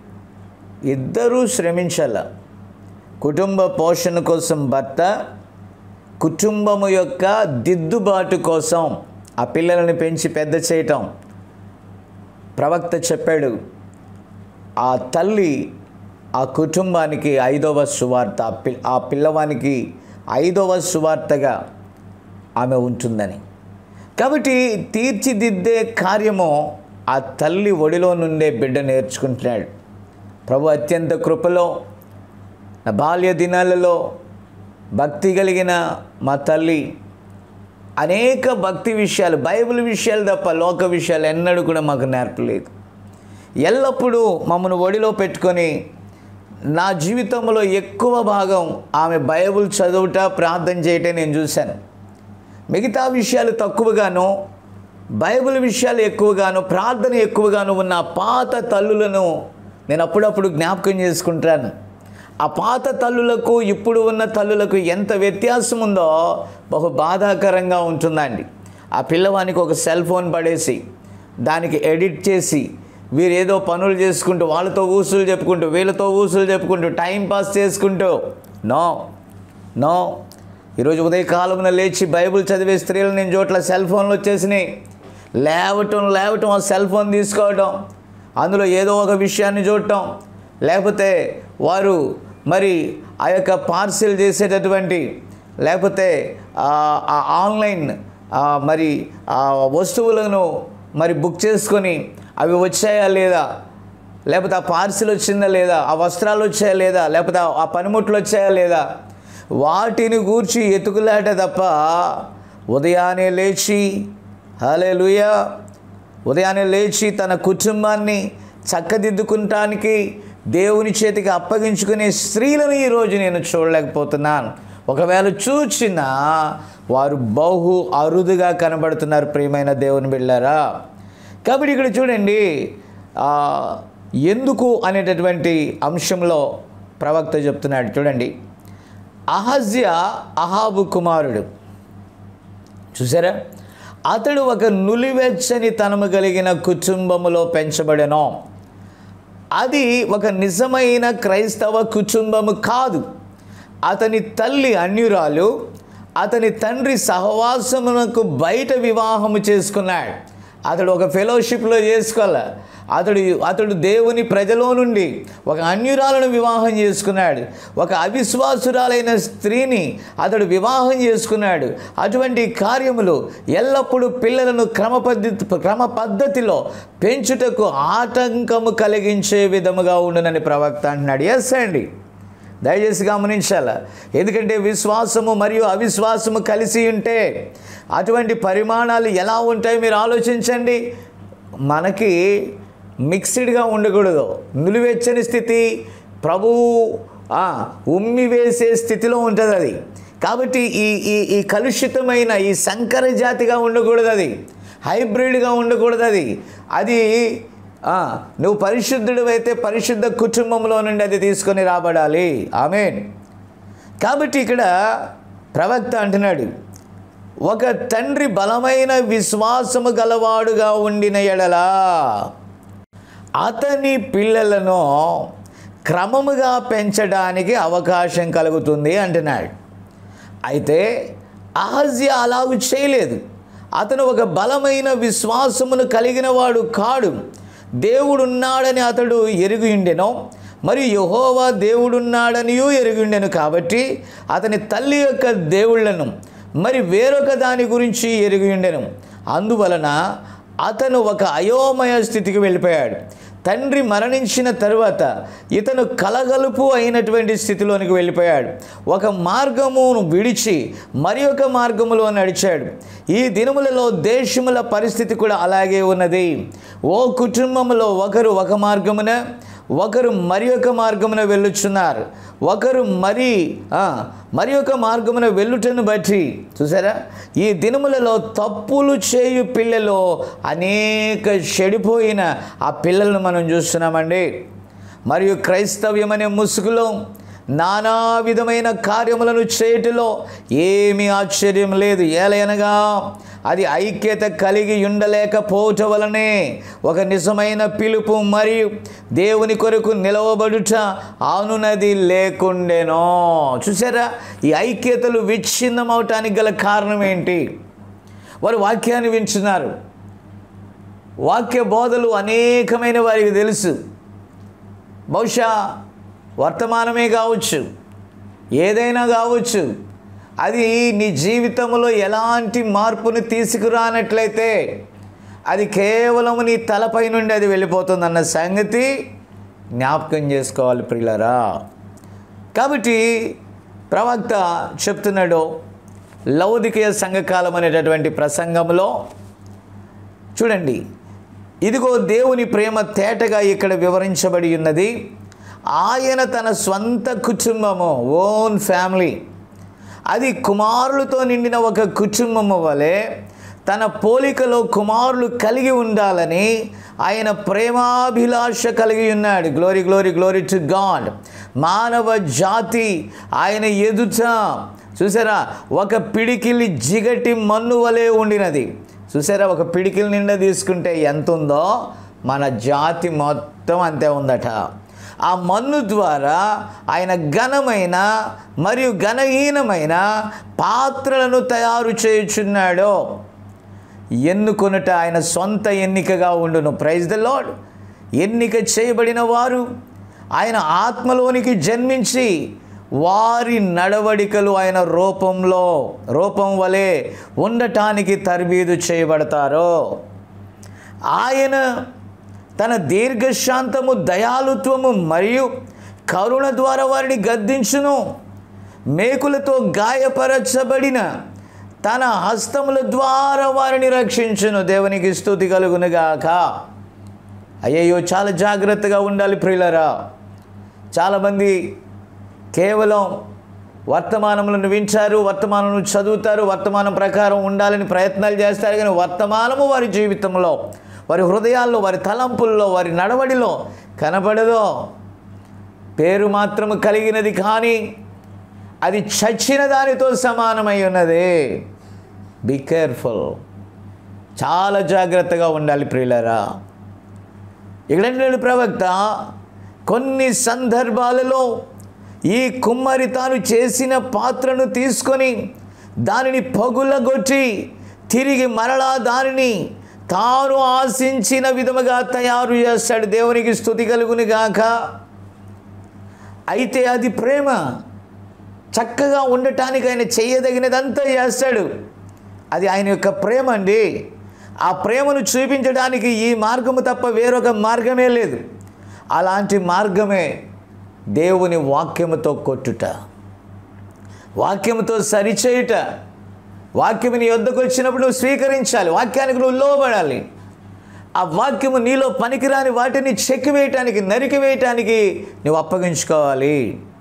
ఇద్దరూ శ్రమించాల కుటుంబ పోషణ కోసం భర్త కుటుంబము యొక్క దిద్దుబాటు కోసం ఆ పిల్లలను పెంచి పెద్ద చేయటం ప్రవక్త చెప్పాడు ఆ తల్లి ఆ కుటుంబానికి ఐదవ సువార్త ఆ పి ఆ పిల్లవానికి ఐదవ సువార్తగా ఆమె ఉంటుందని కాబట్టి తీర్చిదిద్దే కార్యము ఆ తల్లి ఒడిలో నుండే బిడ్డ నేర్చుకుంటున్నాడు ప్రభు అత్యంత కృపలో నా బాల్య దినాలలో భక్తి కలిగిన మా తల్లి అనేక భక్తి విషయాలు బైబిల్ విషయాలు తప్ప లోక విషయాలు ఎన్నడూ కూడా మాకు నేర్పలేదు ఎల్లప్పుడూ మమ్మల్ని ఒడిలో పెట్టుకొని నా జీవితంలో ఎక్కువ భాగం ఆమె బైబిల్ చదువుట ప్రార్థన చేయటం నేను చూశాను మిగతా విషయాలు తక్కువగాను బైబిల్ విషయాలు ఎక్కువగాను ప్రార్థన ఎక్కువగాను ఉన్న ఆ పాత తల్లులను నేను అప్పుడప్పుడు జ్ఞాపకం చేసుకుంటాను ఆ పాత తల్లులకు ఇప్పుడు ఉన్న తల్లులకు ఎంత వ్యత్యాసం ఉందో బహు బాధాకరంగా ఉంటుందండి ఆ పిల్లవానికి ఒక సెల్ ఫోన్ పడేసి దానికి ఎడిట్ చేసి వీరు ఏదో పనులు చేసుకుంటూ వాళ్ళతో ఊసులు చెప్పుకుంటూ వీళ్ళతో ఊసులు చెప్పుకుంటూ టైం పాస్ చేసుకుంటూ నో నో ఈరోజు ఉదయకాలమున లేచి బైబిల్ చదివే స్త్రీలు నేను చోట్ల సెల్ ఫోన్లు వచ్చేసినాయి లేవటం లేవటం ఆ సెల్ ఫోన్ తీసుకోవటం అందులో ఏదో ఒక విషయాన్ని చూడటం లేకపోతే వారు మరి ఆ యొక్క పార్సిల్ చేసేటటువంటి లేకపోతే ఆ ఆ ఆన్లైన్ ఆ మరి ఆ వస్తువులను మరి బుక్ చేసుకొని అవి వచ్చాయా లేదా లేకపోతే ఆ పార్సిల్ వచ్చిందా లేదా ఆ వస్త్రాలు వచ్చాయా లేదా లేకపోతే ఆ- ఆ పనిముట్లు వచ్చాయా లేదా వాటిని గూర్చి ఎతుకులాట తప్ప ఉదయాన్నే లేచి హలే ఉదయాన్నే లేచి తన కుటుంబాన్ని చక్కదిద్దుకుంటానికి దేవుని చేతికి అప్పగించుకునే స్త్రీలను ఈరోజు నేను చూడలేకపోతున్నాను ఒకవేళ చూచినా వారు బహు అరుదుగా కనబడుతున్నారు ప్రియమైన దేవుని బిళ్ళారా కాబట్టి ఇక్కడ చూడండి ఆ, ఎందుకు అనేటటువంటి అంశంలో ప్రవక్త చెప్తున్నాడు చూడండి అహజ్య అహాబు కుమారుడు చూసారా అతడు ఒక నులివెచ్చని తనము కలిగిన కుటుంబములో పెంచబడెను అది ఒక నిజమైన క్రైస్తవ కుటుంబము కాదు అతని తల్లి అన్యురాలు అతని తండ్రి సహవాసమునకు బయట వివాహము చేసుకున్నాడు అతడు ఒక ఫెలోషిప్లో చేసుకోలే అతడు అతడు దేవుని ప్రజలో నుండి ఒక అన్యురాలను వివాహం చేసుకున్నాడు ఒక అవిశ్వాసురాలైన స్త్రీని అతడు వివాహం చేసుకున్నాడు అటువంటి కార్యములు ఎల్లప్పుడూ పిల్లలను క్రమ పద్ధతి క్రమ పద్ధతిలో పెంచుటకు ఆటంకము కలిగించే విధముగా ఉండునని ప్రవక్త అంటున్నాడు ఎస్ అండి దయచేసి గమనించాల ఎందుకంటే విశ్వాసము మరియు అవిశ్వాసము కలిసి ఉంటే అటువంటి పరిమాణాలు ఎలా ఉంటాయో మీరు ఆలోచించండి మనకి మిక్స్డ్గా ఉండకూడదు నిలువెచ్చని స్థితి ప్రభువు ఆ, ఉమ్మి వేసే స్థితిలో ఉంటుంది అది కాబట్టి ఈ ఈ ఈ కలుషితమైన ఈ సంకర జాతిగా ఉండకూడదు అది హైబ్రిడ్గా ఉండకూడదు అది అది ఆ, నువ్వు పరిశుద్ధుడు అయితే పరిశుద్ధ కుటుంబంలో నుండి అది తీసుకొని రాబడాలి ఆమెన్ కాబట్టి ఇక్కడ ప్రవక్త అంటున్నాడు ఒక తండ్రి బలమైన విశ్వాసము గలవాడుగా ఉండిన ఎడలా అతని పిల్లలను క్రమముగా పెంచడానికి అవకాశం కలుగుతుంది అంటున్నాడు అయితే అహజ్య అలాగూ చేయలేదు అతను ఒక బలమైన విశ్వాసమును కలిగిన వాడు కాడు దేవుడున్నాడని అతడు ఎరిగి ఉండెను మరియు యహోవా దేవుడున్నాడనియూ ఎరిగి ఉండెను కాబట్టి అతని తల్లి యొక్క దేవుళ్ళను మరి వేరొక దాని గురించి ఎరిగి ఉండెను అందువలన అతను ఒక అయోమయ స్థితికి వెళ్ళిపోయాడు తండ్రి మరణించిన తరువాత ఇతను కలగలుపు అయినటువంటి స్థితిలోనికి వెళ్ళిపోయాడు ఒక మార్గమును విడిచి మరి ఒక మార్గములో నడిచాడు ఈ దినములలో దేశముల పరిస్థితి కూడా అలాగే ఉన్నది ఓ కుటుంబంలో ఒకరు ఒక మార్గమున ఒకరు మరి ఒక మార్గమున వెళ్ళుచున్నారు ఒకరు మరి ఆ, మరి ఒక మార్గమున వెళ్ళుటను బట్టి చూసారా ఈ దినములలో తప్పులు చేయు పిల్లలు అనేక చెడిపోయిన ఆ పిల్లలను మనం చూస్తున్నామండి మరియు క్రైస్తవ్యం అనే ముసుగులో నానా విధమైన కార్యములను చేయటిలో ఏమీ ఆశ్చర్యం లేదు ఏలయనగా అది ఐక్యత కలిగి ఉండలేకపోవటం వలనే ఒక నిజమైన పిలుపు మరియు దేవుని కొరకు నిలవబడుట ఆనునది లేకుండెనో చూసారా ఈ ఐక్యతలు విచ్ఛిన్నం అవటానికి గల కారణం ఏంటి వారు వాక్యాన్ని వింటున్నారు వాక్య బోధలు అనేకమైన వారికి తెలుసు బహుశా వర్తమానమే కావచ్చు ఏదైనా కావచ్చు అది నీ జీవితంలో ఎలాంటి మార్పుని తీసుకురానట్లయితే అది కేవలం నీ తలపై నుండి అది వెళ్ళిపోతుందన్న సంగతి జ్ఞాపకం చేసుకోవాలి ప్రియులరా కాబట్టి ప్రవక్త చెప్తున్నాడు లౌదికీయ సంఘకాలం అనేటటువంటి ప్రసంగంలో చూడండి ఇదిగో దేవుని ప్రేమ తేటగా ఇక్కడ వివరించబడి ఉన్నది ఆయన తన స్వంత కుటుంబము ఓన్ ఫ్యామిలీ అది కుమారులతో నిండిన ఒక కుటుంబము వలె తన పోలికలో కుమారులు కలిగి ఉండాలని ఆయన ప్రేమాభిలాష కలిగి ఉన్నాడు glory glory glory to God మానవ జాతి ఆయన ఎదుట చూసారా ఒక పిడికిలి జిగటి మన్ను వలె ఉండినది చూసారా ఒక పిడికిలి నిండా తీసుకుంటే ఎంత ఉందో మన జాతి మొత్తం అంతే ఉందట ఆ మన్ను ద్వారా ఆయన ఘనమైన మరియు ఘనహీనమైన పాత్రలను తయారు చేయుచున్నాడు ఎన్నుకొనుట ఆయన సొంత ఎన్నికగా ఉండును ప్రైజ్ ద లాడ్ ఎన్నిక చేయబడిన వారు ఆయన ఆత్మలోనికి జన్మించి వారి నడవడికలు ఆయన రూపంలో రూపం వలె ఉండటానికి తర్బీదు చేయబడతారు ఆయన తన దీర్ఘశాంతము దయాలుత్వము మరియు కరుణ ద్వారా వారిని గద్దించును మేకులతో గాయపరచబడిన తన హస్తముల ద్వారా వారిని రక్షించును దేవునికి స్థుతి కలుగునుగాక అయ్యయ్యో చాలా జాగ్రత్తగా ఉండాలి ప్రియులరా చాలామంది కేవలం వర్తమానములను వింటారు వర్తమానం చదువుతారు వర్తమానం ప్రకారం ఉండాలని ప్రయత్నాలు చేస్తారు కానీ వర్తమానము వారి జీవితంలో వారి హృదయాల్లో వారి తలంపుల్లో వారి నడవడిలో కనబడదో పేరు మాత్రము కలిగినది కానీ అది చచ్చిన దానితో సమానమై ఉన్నది బి కేర్ఫుల్ చాలా జాగ్రత్తగా ఉండాలి ప్రియులరా ఇక్కడ ప్రవక్త కొన్ని సందర్భాలలో ఈ కుమ్మరి తాను చేసిన పాత్రను తీసుకొని దానిని పగులగొట్టి తిరిగి మరలా దానిని తాను ఆశించిన విధముగా తయారు చేస్తాడు దేవునికి స్థుతి కలుగుని గాక అయితే అది ప్రేమ చక్కగా ఉండటానికి ఆయన చేయదగినదంతా చేస్తాడు అది ఆయన యొక్క ప్రేమ అండి ఆ ప్రేమను చూపించడానికి ఈ మార్గము తప్ప వేరొక మార్గమే లేదు అలాంటి మార్గమే దేవుని వాక్యముతో కొట్టుట వాక్యముతో సరిచేయుట వాక్యము నీ వద్దకు వచ్చినప్పుడు నువ్వు స్వీకరించాలి వాక్యానికి నువ్వు లోబడాలి ఆ వాక్యము నీలో పనికిరాని వాటిని చెక్కివేయటానికి నరికివేయటానికి నువ్వు అప్పగించుకోవాలి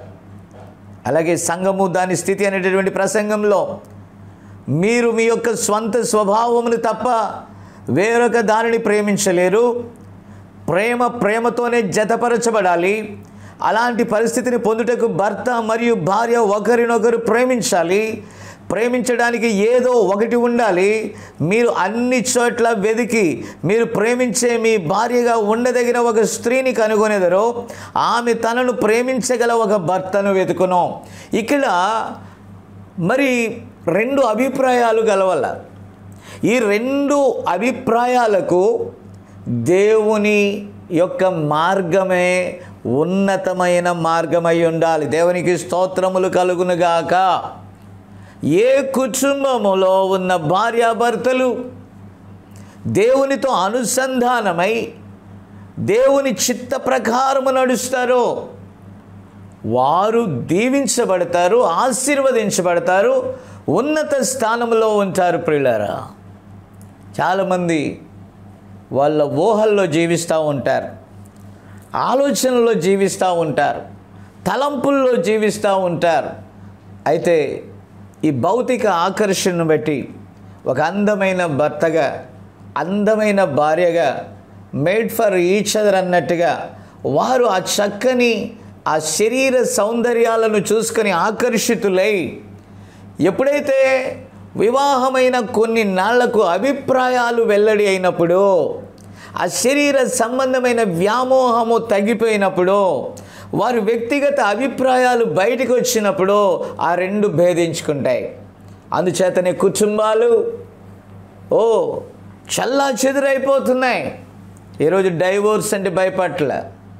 అలాగే సంఘము దాని స్థితి అనేటటువంటి ప్రసంగంలో మీరు మీ యొక్క స్వంత స్వభావమును తప్ప వేరొక దానిని ప్రేమించలేరు ప్రేమ ప్రేమతోనే జతపరచబడాలి అలాంటి పరిస్థితిని పొందుటకు భర్త మరియు భార్య ఒకరినొకరు ప్రేమించాలి ప్రేమించడానికి ఏదో ఒకటి ఉండాలి మీరు అన్ని చోట్ల వెతికి మీరు ప్రేమించే మీ భార్యగా ఉండదగిన ఒక స్త్రీని కనుగొనేదరో ఆమె తనను ప్రేమించగల ఒక భర్తను వెతుకును ఇక్కడ మరి రెండు అభిప్రాయాలు గలవల్ల ఈ రెండు అభిప్రాయాలకు దేవుని యొక్క మార్గమే ఉన్నతమైన మార్గమై ఉండాలి దేవునికి స్తోత్రములు కలుగునుగాక ఏ కుటుంబములో ఉన్న భార్యాభర్తలు దేవునితో అనుసంధానమై దేవుని చిత్త ప్రకారము నడుస్తారో వారు దీవించబడతారు ఆశీర్వదించబడతారు ఉన్నత స్థానంలో ఉంటారు ప్రియులారా చాలామంది వాళ్ళ ఊహల్లో జీవిస్తూ ఉంటారు ఆలోచనలో జీవిస్తూ ఉంటారు తలంపుల్లో జీవిస్తూ ఉంటారు అయితే ఈ భౌతిక ఆకర్షణను బట్టి ఒక అందమైన భర్తగా అందమైన భార్యగా మేడ్ ఫర్ ఈచ్ అదర్ అన్నట్టుగా వారు ఆ చక్కని ఆ శరీర సౌందర్యాలను చూసుకొని ఆకర్షితులై ఎప్పుడైతే వివాహమైన కొన్ని నాళ్లకు అభిప్రాయాలు వెల్లడి అయినప్పుడు ఆ శరీర సంబంధమైన వ్యామోహము తగ్గిపోయినప్పుడు వారి వ్యక్తిగత అభిప్రాయాలు బయటకు వచ్చినప్పుడు ఆ రెండు భేదించుకుంటాయి అందుచేతనే కుటుంబాలు ఓ చల్లా చెదురైపోతున్నాయి ఈరోజు డైవోర్స్ అంటే భయపట్ల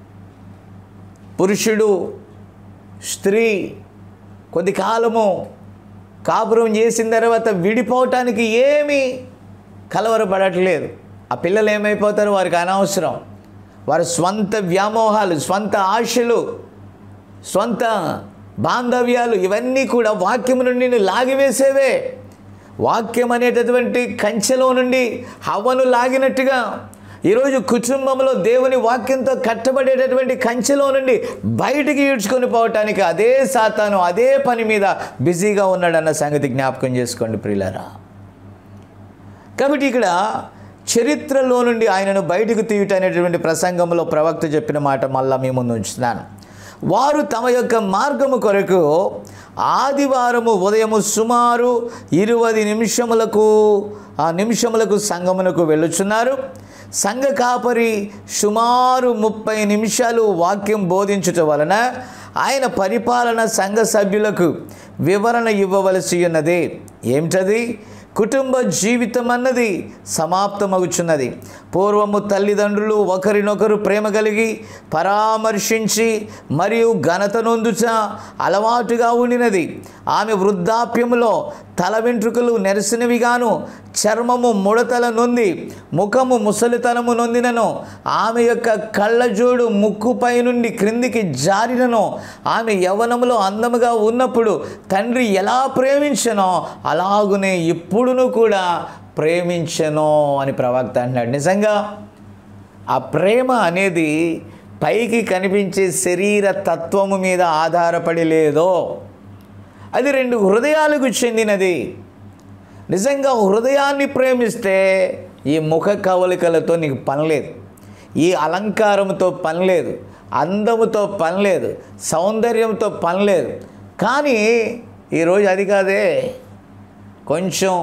పురుషుడు స్త్రీ కొద్ది కాలము కాపురం చేసిన తర్వాత విడిపోవటానికి ఏమీ కలవరపడట్లేదు ఆ పిల్లలు ఏమైపోతారు వారికి అనవసరం వారి స్వంత వ్యామోహాలు స్వంత ఆశలు స్వంత బాంధవ్యాలు ఇవన్నీ కూడా వాక్యము నుండి నిన్ను లాగివేసేవే వాక్యం అనేటటువంటి కంచెలో నుండి హవ్వను లాగినట్టుగా ఈరోజు కుటుంబంలో దేవుని వాక్యంతో కట్టబడేటటువంటి కంచెలో నుండి బయటికి ఈడ్చుకొని పోవటానికి అదే సాతాను అదే పని మీద బిజీగా ఉన్నాడన్న సంగతి జ్ఞాపకం చేసుకోండి ప్రియులారా కాబట్టి ఇక్కడ చరిత్రలో నుండి ఆయనను బయటకు తీయుట అనేటువంటి ప్రసంగంలో ప్రవక్త చెప్పిన మాట మళ్ళా మీ ముందు ఉంచుతున్నాను వారు తమ యొక్క మార్గము కొరకు ఆదివారము ఉదయము సుమారు ఇరవై నిమిషములకు ఆ నిమిషములకు సంగమునకు వెళ్ళుచున్నారు సంఘ కాపరి సుమారు ముప్పై నిమిషాలు వాక్యం బోధించుట వలన ఆయన పరిపాలన సంఘ సభ్యులకు వివరణ ఇవ్వవలసి ఉన్నది ఏమిటది కుటుంబ జీవితం అన్నది సమాప్తమగుచున్నది పూర్వము తల్లిదండ్రులు ఒకరినొకరు ప్రేమ కలిగి పరామర్శించి మరియు ఘనత నొందుచ అలవాటుగా ఉండినది ఆమె వృద్ధాప్యములో తల వెంట్రుకలు నెరసినవిగాను చర్మము ముడతల నొంది ముఖము ముసలితనము నొందినను ఆమె యొక్క కళ్ళజోడు ముక్కుపై నుండి క్రిందికి జారినను ఆమె యవ్వనములో అందముగా ఉన్నప్పుడు తండ్రి ఎలా ప్రేమించనో అలాగునే ఇప్పుడును కూడా ప్రేమించను అని ప్రవక్త అంటున్నాడు నిజంగా ఆ ప్రేమ అనేది పైకి కనిపించే శరీర తత్వము మీద ఆధారపడి లేదో అది రెండు హృదయాలకు చెందినది నిజంగా హృదయాన్ని ప్రేమిస్తే ఈ ముఖ కవలికలతో నీకు పని లేదు ఈ అలంకారంతో పని లేదు అందముతో పని లేదు సౌందర్యంతో పని లేదు కానీ ఈరోజు అది కాదే కొంచెం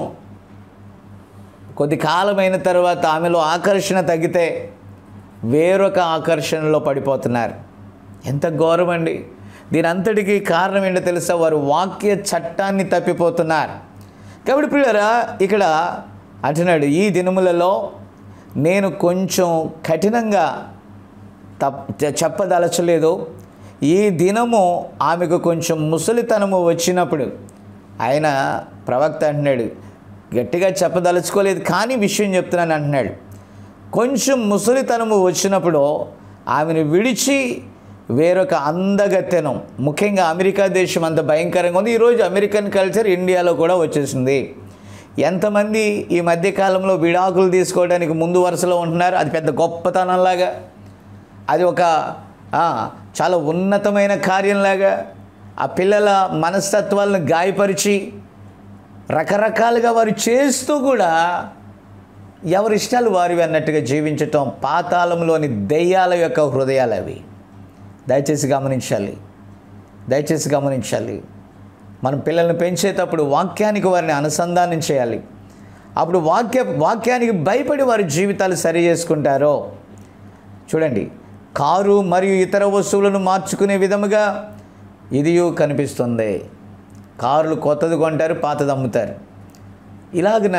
కొద్ది కాలమైన తర్వాత ఆమెలో ఆకర్షణ తగ్గితే వేరొక ఆకర్షణలో పడిపోతున్నారు ఎంత ఘోరం అండి దీని అంతటికీ కారణం ఏంటో తెలుసా వారు వాక్య చట్టాన్ని తప్పిపోతున్నారు కాబట్టి పిల్లరా ఇక్కడ అంటున్నాడు ఈ దినములలో నేను కొంచెం కఠినంగా తప్ చెప్పదలచలేదు ఈ దినము ఆమెకు కొంచెం ముసలితనము వచ్చినప్పుడు ఆయన ప్రవక్త అంటున్నాడు గట్టిగా చెప్పదలుచుకోలేదు కానీ విషయం చెప్తున్నాను అంటున్నాడు కొంచెం ముసలితనము వచ్చినప్పుడు ఆమెను విడిచి వేరొక అందగత్తెను ముఖ్యంగా అమెరికా దేశం అంత భయంకరంగా ఉంది ఈరోజు అమెరికన్ కల్చర్ ఇండియాలో కూడా వచ్చేసింది ఎంతమంది ఈ మధ్యకాలంలో విడాకులు తీసుకోవడానికి ముందు వరుసలో ఉంటున్నారు అది పెద్ద గొప్పతనంలాగా అది ఒక ఆ, చాలా ఉన్నతమైన కార్యంలాగా ఆ పిల్లల మనస్తత్వాలను గాయపరిచి రకరకాలుగా వారు చేస్తూ కూడా ఎవరి ఇష్టాలు వారివి అన్నట్టుగా జీవించటం పాతాళంలోని దెయ్యాల యొక్క హృదయాలు అవి దయచేసి గమనించాలి దయచేసి గమనించాలి మనం పిల్లల్ని పెంచేటప్పుడు వాక్యానికి వారిని అనుసంధానం చేయాలి అప్పుడు వాక్య వాక్యానికి భయపడి వారి జీవితాలు సరి చేసుకుంటారో చూడండి కారు మరియు ఇతర వస్తువులను మార్చుకునే విధముగా ఇదియు కనిపిస్తుంది కార్లు కొత్తది కొంటారు పాతది అమ్ముతారు ఇలాగన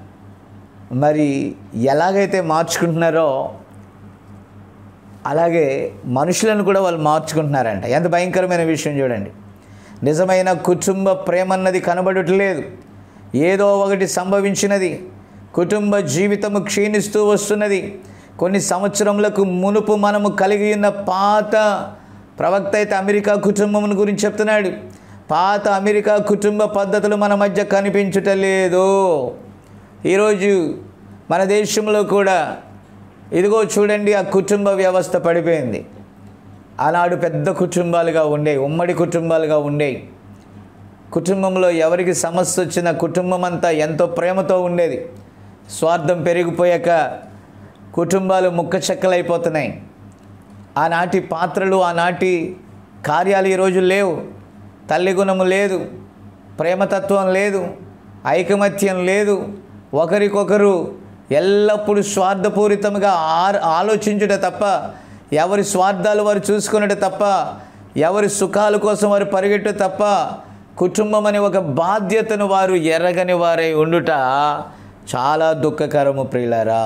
మరి ఎలాగైతే మార్చుకుంటున్నారో అలాగే మనుషులను కూడా వాళ్ళు మార్చుకుంటున్నారంట ఎంత భయంకరమైన విషయం చూడండి నిజమైన కుటుంబ ప్రేమ అన్నది కనబడట్లేదు ఏదో ఒకటి సంభవించినది కుటుంబ జీవితము క్షీణిస్తూ వస్తున్నది కొన్ని సంవత్సరములకు మునుపు మనము కలిగి ఉన్న పాత ప్రవక్త అయితే అమెరికా కుటుంబం గురించి చెప్తున్నాడు పాత అమెరికా కుటుంబ పద్ధతులు మన మధ్య కనిపించుటలేదు ఈరోజు మన దేశంలో కూడా ఇదిగో చూడండి ఆ కుటుంబ వ్యవస్థ పడిపోయింది ఆనాడు పెద్ద కుటుంబాలుగా ఉండేవి ఉమ్మడి కుటుంబాలుగా ఉండేవి కుటుంబంలో ఎవరికి సమస్య వచ్చినా కుటుంబం అంతా ఎంతో ప్రేమతో ఉండేది స్వార్థం పెరిగిపోయాక కుటుంబాలు ముక్క చెక్కలైపోతున్నాయి ఆనాటి పాత్రలు ఆనాటి కార్యాలు ఈరోజు లేవు తల్లి గుణము లేదు ప్రేమతత్వం లేదు ఐకమత్యం లేదు ఒకరికొకరు ఎల్లప్పుడూ స్వార్థపూరితంగా ఆర్ ఆలోచించుట తప్ప ఎవరి స్వార్థాలు వారు చూసుకున్నట్టు తప్ప ఎవరి సుఖాల కోసం వారు పరిగెట్టు తప్ప కుటుంబం అనే ఒక బాధ్యతను వారు ఎరగని వారై ఉండుట చాలా దుఃఖకరము ప్రియులారా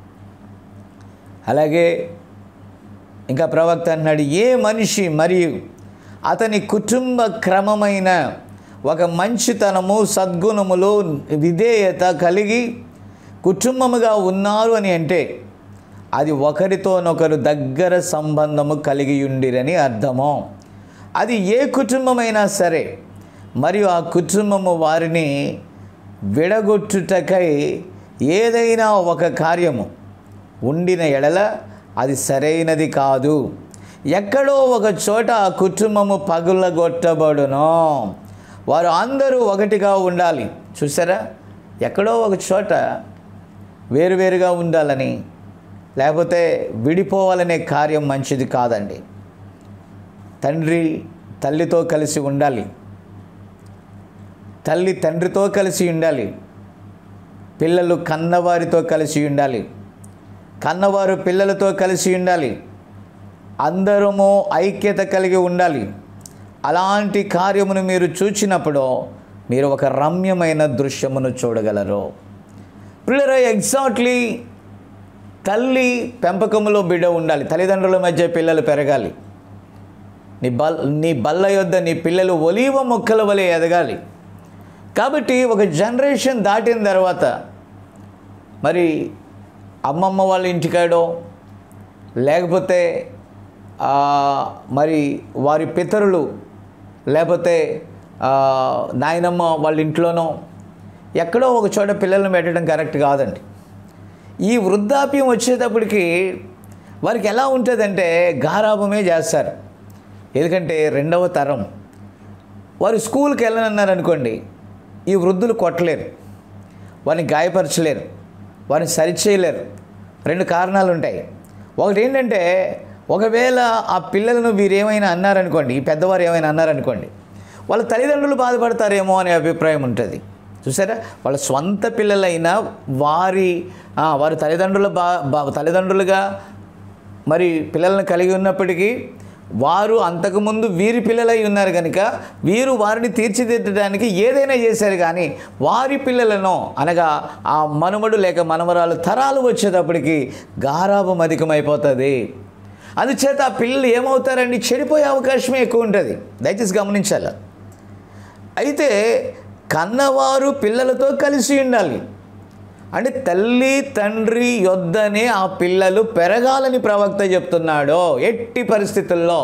అలాగే ఇంకా ప్రవక్త అన్నాడు ఏ మనిషి మరియు అతని కుటుంబ క్రమమైన ఒక మంచితనము సద్గుణములు విధేయత కలిగి కుటుంబముగా ఉన్నారు అని అంటే అది ఒకరితోనొకరు దగ్గర సంబంధము కలిగి ఉండిరని అర్థము అది ఏ కుటుంబమైనా సరే మరియు ఆ కుటుంబము వారిని విడగొట్టుటకై ఏదైనా ఒక కార్యము ఉండిన ఎడల అది సరైనది కాదు ఎక్కడో ఒక చోట ఆ కుటుంబము పగులగొట్టబడును వారు అందరూ ఒకటిగా ఉండాలి చూసారా ఎక్కడో ఒక చోట వేరువేరుగా ఉండాలని లేకపోతే విడిపోవాలనే కార్యం మంచిది కాదండి తండ్రి తల్లితో కలిసి ఉండాలి తల్లి తండ్రితో కలిసి ఉండాలి పిల్లలు కన్నవారితో కలిసి ఉండాలి కన్నవారు పిల్లలతో కలిసి ఉండాలి అందరము ఐక్యత కలిగి ఉండాలి అలాంటి కార్యమును మీరు చూచినప్పుడు మీరు ఒక రమ్యమైన దృశ్యమును చూడగలరు పిల్లలు ఎగ్జాక్ట్లీ తల్లి పెంపకములో బిడ్డ ఉండాలి తల్లిదండ్రుల మధ్య పిల్లలు పెరగాలి నీ బల్ నీ బల్ల యొద్ద నీ పిల్లలు ఒలీవ మొక్కల వలె ఎదగాలి కాబట్టి ఒక జనరేషన్ దాటిన తర్వాత మరి అమ్మమ్మ వాళ్ళ ఇంటికాడో లేకపోతే ఆ, మరి వారి పితరులు లేకపోతే ఆ, నాయనమ్మ వాళ్ళ ఇంట్లోనో ఎక్కడో ఒక చోట పిల్లల్ని పెట్టడం కరెక్ట్ కాదండి ఈ వృద్ధాప్యం వచ్చేటప్పటికి వారికి ఎలా ఉంటుందంటే గారాభమే చేస్తారు ఎందుకంటే రెండవ తరం వారు స్కూల్కి వెళ్ళనన్నారు అనుకోండి ఈ వృద్ధులు కొట్టలేరు వారిని గాయపరచలేరు వారిని సరిచేయలేరు రెండు కారణాలు ఉంటాయి ఒకటి ఏంటంటే ఒకవేళ ఆ పిల్లలను వీరేమైనా అన్నారనుకోండి ఈ పెద్దవారు ఏమైనా అన్నారనుకోండి వాళ్ళ తల్లిదండ్రులు బాధపడతారేమో అనే అభిప్రాయం ఉంటుంది చూసారా వాళ్ళ స్వంత పిల్లలైనా వారి ఆ, వారి తల్లిదండ్రుల బా బా తల్లిదండ్రులుగా మరి పిల్లలను కలిగి ఉన్నప్పటికీ వారు అంతకుముందు వీరి పిల్లలై ఉన్నారు కనుక వీరు వారిని తీర్చిదిద్దడానికి ఏదైనా చేశారు కానీ వారి పిల్లలను అనగా ఆ మనుమడు లేక మనమరాలు తరాలు వచ్చేటప్పటికి గారాభం అధికమైపోతుంది అందుచేత ఆ పిల్లలు ఏమవుతారండి చెడిపోయే అవకాశమే ఎక్కువ ఉంటుంది దయచేసి గమనించాలి అయితే కన్నవారు పిల్లలతో కలిసి ఉండాలి అంటే తల్లి తండ్రి యొద్దనే ఆ పిల్లలు పెరగాలని ప్రవక్త చెప్తున్నాడో ఎట్టి పరిస్థితుల్లో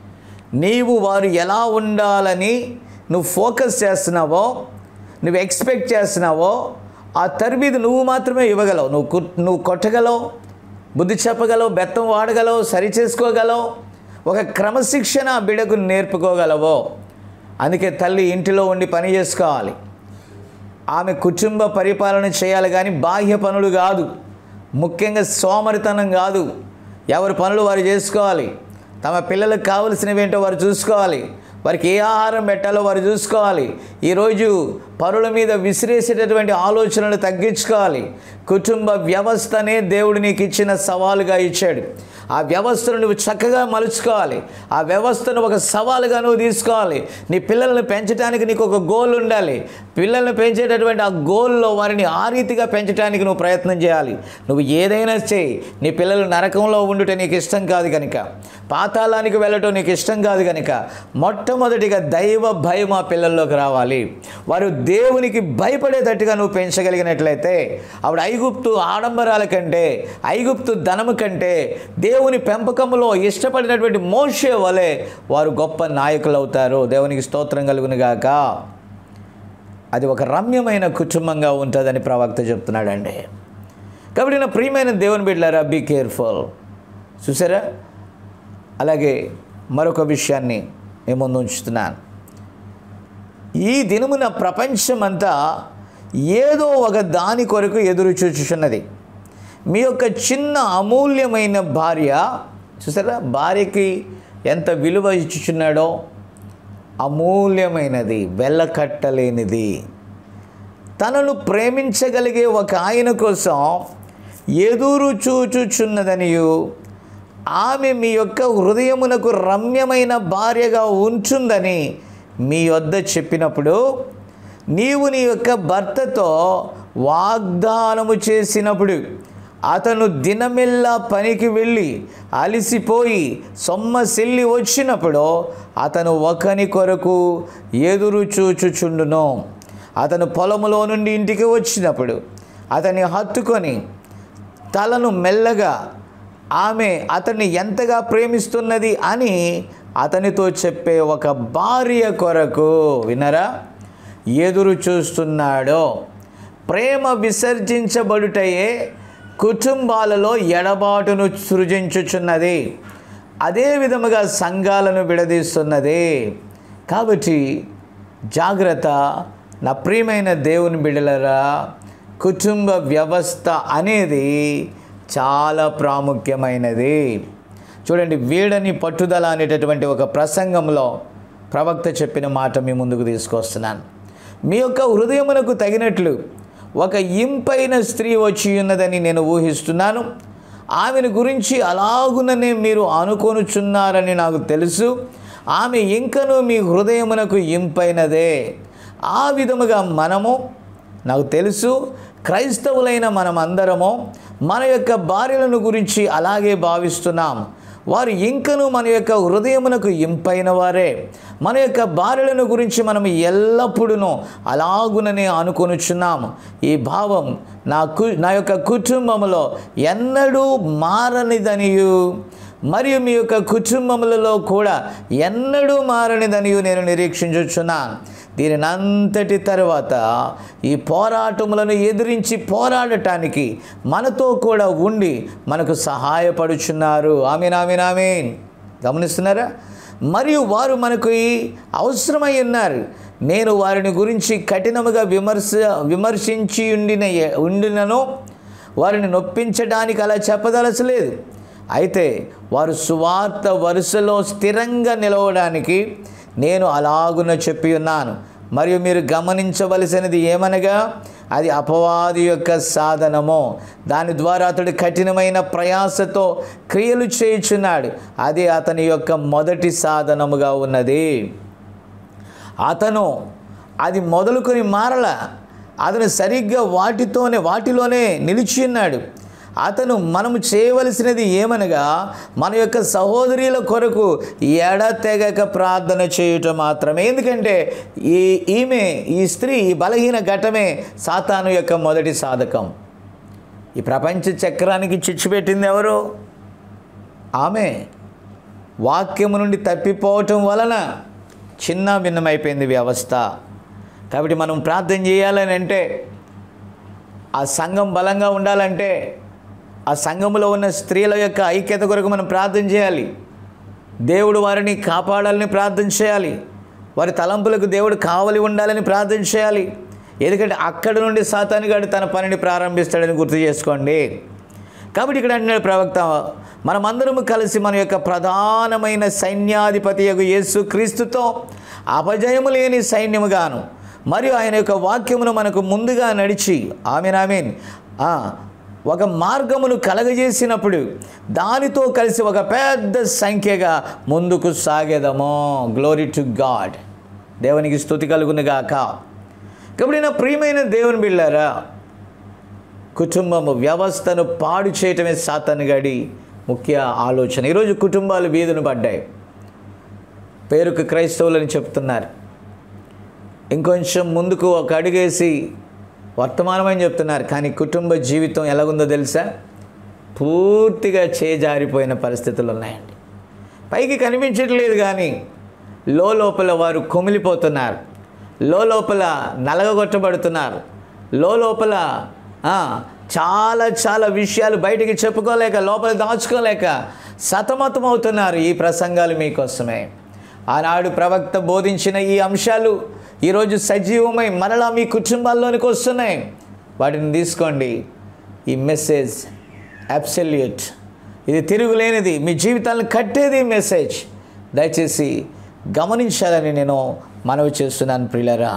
నీవు వారు ఎలా ఉండాలని నువ్వు ఫోకస్ చేస్తున్నావో నువ్వు ఎక్స్పెక్ట్ చేస్తున్నావో ఆ తరబీదు నువ్వు మాత్రమే ఇవ్వగలవు నువ్వు కు- నువ్వు కొట్టగలవు బుద్ధి చెప్పగలవు బెత్తం వాడగలవు సరి చేసుకోగలవు ఒక క్రమశిక్షణ ఆ బిడకు నేర్పుకోగలవో అందుకే తల్లి ఇంటిలో ఉండి పని చేసుకోవాలి ఆమె కుటుంబ పరిపాలన చేయాలి కానీ బాహ్య పనులు కాదు ముఖ్యంగా సోమరితనం కాదు ఎవరి పనులు వారు చేసుకోవాలి తమ పిల్లలకు కావలసినవి ఏంటో వారు చూసుకోవాలి వారికి ఏ ఆహారం పెట్టాలో వారు చూసుకోవాలి ఈరోజు పరుల మీద విసిరేసేటటువంటి ఆలోచనలు తగ్గించుకోవాలి కుటుంబ వ్యవస్థనే దేవుడు నీకు ఇచ్చిన సవాలుగా ఇచ్చాడు ఆ వ్యవస్థను నువ్వు చక్కగా మలుచుకోవాలి ఆ వ్యవస్థను ఒక సవాలుగా నువ్వు తీసుకోవాలి నీ పిల్లల్ని పెంచడానికి నీకు ఒక గోల్ ఉండాలి పిల్లల్ని పెంచేటటువంటి ఆ గోల్లో వారిని ఆ రీతిగా పెంచడానికి నువ్వు ప్రయత్నం చేయాలి నువ్వు ఏదైనా చేయి నీ పిల్లలు నరకంలో ఉండుట నీకు ఇష్టం కాదు కనుక పాతాళానికి వెళ్ళటం నీకు ఇష్టం కాదు కనుక మొట్టమొదటిగా దైవ భయం ఆ పిల్లల్లోకి రావాలి వారు దేవునికి భయపడేటట్టుగా నువ్వు పెంచగలిగినట్లయితే అప్పుడు ఐగుప్తు ఆడంబరాల కంటే ఐగుప్తు ధనము కంటే దేవుని పెంపకంలో ఇష్టపడినటువంటి మోషే వలె వారు గొప్ప నాయకులు అవుతారు దేవునికి స్తోత్రం కలుగునుగాక అది ఒక రమ్యమైన కుటుంబంగా ఉంటుందని ప్రవక్త చెప్తున్నాడండి కాబట్టి నా ప్రియమైన దేవుని బిడ్డలారా బీ కేర్ఫుల్ చూసారా అలాగే మరొక విషయాన్ని నేను ముందు ఉంచుతున్నాను ఈ దినమున ప్రపంచమంతా ఏదో ఒక దాని కొరకు ఎదురు చూచుచున్నది మీ యొక్క చిన్న అమూల్యమైన భార్య చూసారా భార్యకి ఎంత విలువ ఇచ్చుచున్నాడో అమూల్యమైనది వెళ్ళకట్టలేనిది తనను ప్రేమించగలిగే ఒక ఆయన కోసం ఎదురు చూచుచున్నదనియు ఆమె మీ యొక్క హృదయమునకు రమ్యమైన భార్యగా ఉంచుందని మీ వద్ద చెప్పినప్పుడు నీవు నీ యొక్క భర్తతో వాగ్దానము చేసినప్పుడు అతను దినమెల్లా పనికి వెళ్ళి అలిసిపోయి సొమ్మసిల్లి వచ్చినప్పుడు అతను ఒకని కొరకు ఎదురు చూచుచుండును అతను పొలములో నుండి ఇంటికి వచ్చినప్పుడు అతన్ని హత్తుకొని తలను మెల్లగా ఆమె అతన్ని ఎంతగా ప్రేమిస్తున్నది అని అతనితో చెప్పే ఒక భార్య కొరకు వినరా ఎదురు చూస్తున్నాడో ప్రేమ విసర్జించబడుటయే కుటుంబాలలో ఎడబాటును సృజించుచున్నది అదే విధముగా సంఘాలను విడదీస్తున్నది కాబట్టి జాగ్రత్త నా ప్రియమైన దేవుని బిడలరా కుటుంబ వ్యవస్థ అనేది చాలా ప్రాముఖ్యమైనది చూడండి వీడని పట్టుదల అనేటటువంటి ఒక ప్రసంగంలో ప్రవక్త చెప్పిన మాట మీ ముందుకు తీసుకొస్తున్నాను మీ యొక్క హృదయమునకు తగినట్లు ఒక ఇంపైన స్త్రీ వచ్చి ఉన్నదని నేను ఊహిస్తున్నాను ఆమెను గురించి అలాగుననే మీరు అనుకొనుచున్నారని నాకు తెలుసు ఆమె ఇంకను మీ హృదయమునకు ఇంపైనదే ఆ విధముగా మనము నాకు తెలుసు క్రైస్తవులైన మనమందరము మన యొక్క భార్యలను గురించి అలాగే భావిస్తున్నాం వారు ఇంకను మన యొక్క హృదయమునకు ఇంపైన వారే మన యొక్క భార్యలను గురించి మనం ఎల్లప్పుడూ అలాగుననే అనుకొనుచున్నాం ఈ భావం నా కు నా యొక్క కుటుంబంలో ఎన్నడూ మారనిదనియు మరియు మీ యొక్క కుటుంబములలో కూడా ఎన్నడూ మారనిదనియు నేను నిరీక్షించుచున్నాను దీనిని అంతటి తర్వాత ఈ పోరాటములను ఎదిరించి పోరాడటానికి మనతో కూడా ఉండి మనకు సహాయపడుచున్నారు ఆమెన్ ఆమెన్ ఆమెన్ గమనిస్తున్నారా మరియు వారు మనకు ఈ అవసరమై ఉన్నారు నేను వారిని గురించి కఠినముగా విమర్శ విమర్శించి ఉండిన ఉండినను వారిని నొప్పించడానికి అలా చెప్పదలచలేదు అయితే వారు సువార్త వరుసలో స్థిరంగా నిలవడానికి నేను అలాగున చెప్పి ఉన్నాను మరియు మీరు గమనించవలసినది ఏమనగా అది అపవాది యొక్క సాధనము దాని ద్వారా అతడు కఠినమైన ప్రయాసతో క్రియలు చేయుచున్నాడు అది అతని యొక్క మొదటి సాధనముగా ఉన్నది అతను అది మొదలుకొని మారల అతను సరిగ్గా వాటితోనే వాటిలోనే నిలిచి ఉన్నాడు అతను మనము చేయవలసినది ఏమనగా మన యొక్క సహోదరుల కొరకు ఎడతెగక ప్రార్థన చేయుట మాత్రమే ఎందుకంటే ఈ ఈమె ఈ స్త్రీ ఈ బలహీన ఘటమే సాతాను యొక్క మొదటి సాధకం ఈ ప్రపంచ చక్రానికి చిచ్చుపెట్టింది ఎవరు ఆమె వాక్యము నుండి తప్పిపోవటం వలన చిన్న భిన్నమైపోయింది వ్యవస్థ కాబట్టి మనం ప్రార్థన చేయాలని అంటే ఆ సంఘం బలంగా ఉండాలంటే ఆ సంఘములో ఉన్న స్త్రీల యొక్క ఐక్యత కొరకు మనం ప్రార్థన చేయాలి దేవుడు వారిని కాపాడాలని ప్రార్థన చేయాలి వారి తలంపులకు దేవుడు కావలి ఉండాలని ప్రార్థన చేయాలి ఎందుకంటే అక్కడ నుండి సాతానుగాడు తన పనిని ప్రారంభిస్తాడని గుర్తు చేసుకోండి కాబట్టి ఇక్కడ అంటున్నాడు ప్రవక్త మనమందరము కలిసి మన యొక్క ప్రధానమైన సైన్యాధిపతి యొక్క యేసు క్రీస్తుతో అపజయము లేని సైన్యముగాను మరియు ఆయన యొక్క వాక్యమును మనకు ముందుగా నడిచి ఆమెన్ ఆమెన్ ఆ, ఒక మార్గమును కలగజేసినప్పుడు దానితో కలిసి ఒక పెద్ద సంఖ్యగా ముందుకు సాగేదము గ్లోరీ టు గాడ్ దేవునికి స్థుతి కలుగునుగాక కాబట్టి నా ప్రియమైన దేవుని బిళ్ళారా కుటుంబము వ్యవస్థను పాడు చేయటమే సాతాను గడి ముఖ్య ఆలోచన ఈరోజు కుటుంబాలు వీధును పడ్డాయి పేరుకు క్రైస్తవులని చెప్తున్నారు ఇంకొంచెం ముందుకు ఒక అడుగేసి వర్తమానమని చెప్తున్నారు కానీ కుటుంబ జీవితం ఎలాగుందో తెలుసా పూర్తిగా చేజారిపోయిన పరిస్థితులు ఉన్నాయండి పైకి కనిపించట్లేదు కానీ లోపల వారు కుమిలిపోతున్నారు లోపల నలగగొట్టబడుతున్నారు లోపల ఆ, చాలా చాలా విషయాలు బయటికి చెప్పుకోలేక లోపల దాచుకోలేక సతమతం అవుతున్నారు ఈ ప్రసంగాలు మీకోసమే ఆనాడు ప్రవక్త బోధించిన ఈ అంశాలు ఈరోజు సజీవమై మరలా మీ కుటుంబాల్లోనికి వస్తున్నాయి వాటిని తీసుకోండి ఈ మెసేజ్ అబ్సల్యూట్ ఇది తిరుగులేనిది మీ జీవితాలను కట్టేది ఈ మెసేజ్ దయచేసి గమనించాలని నేను మనవి చేస్తున్నాను ప్రియులరా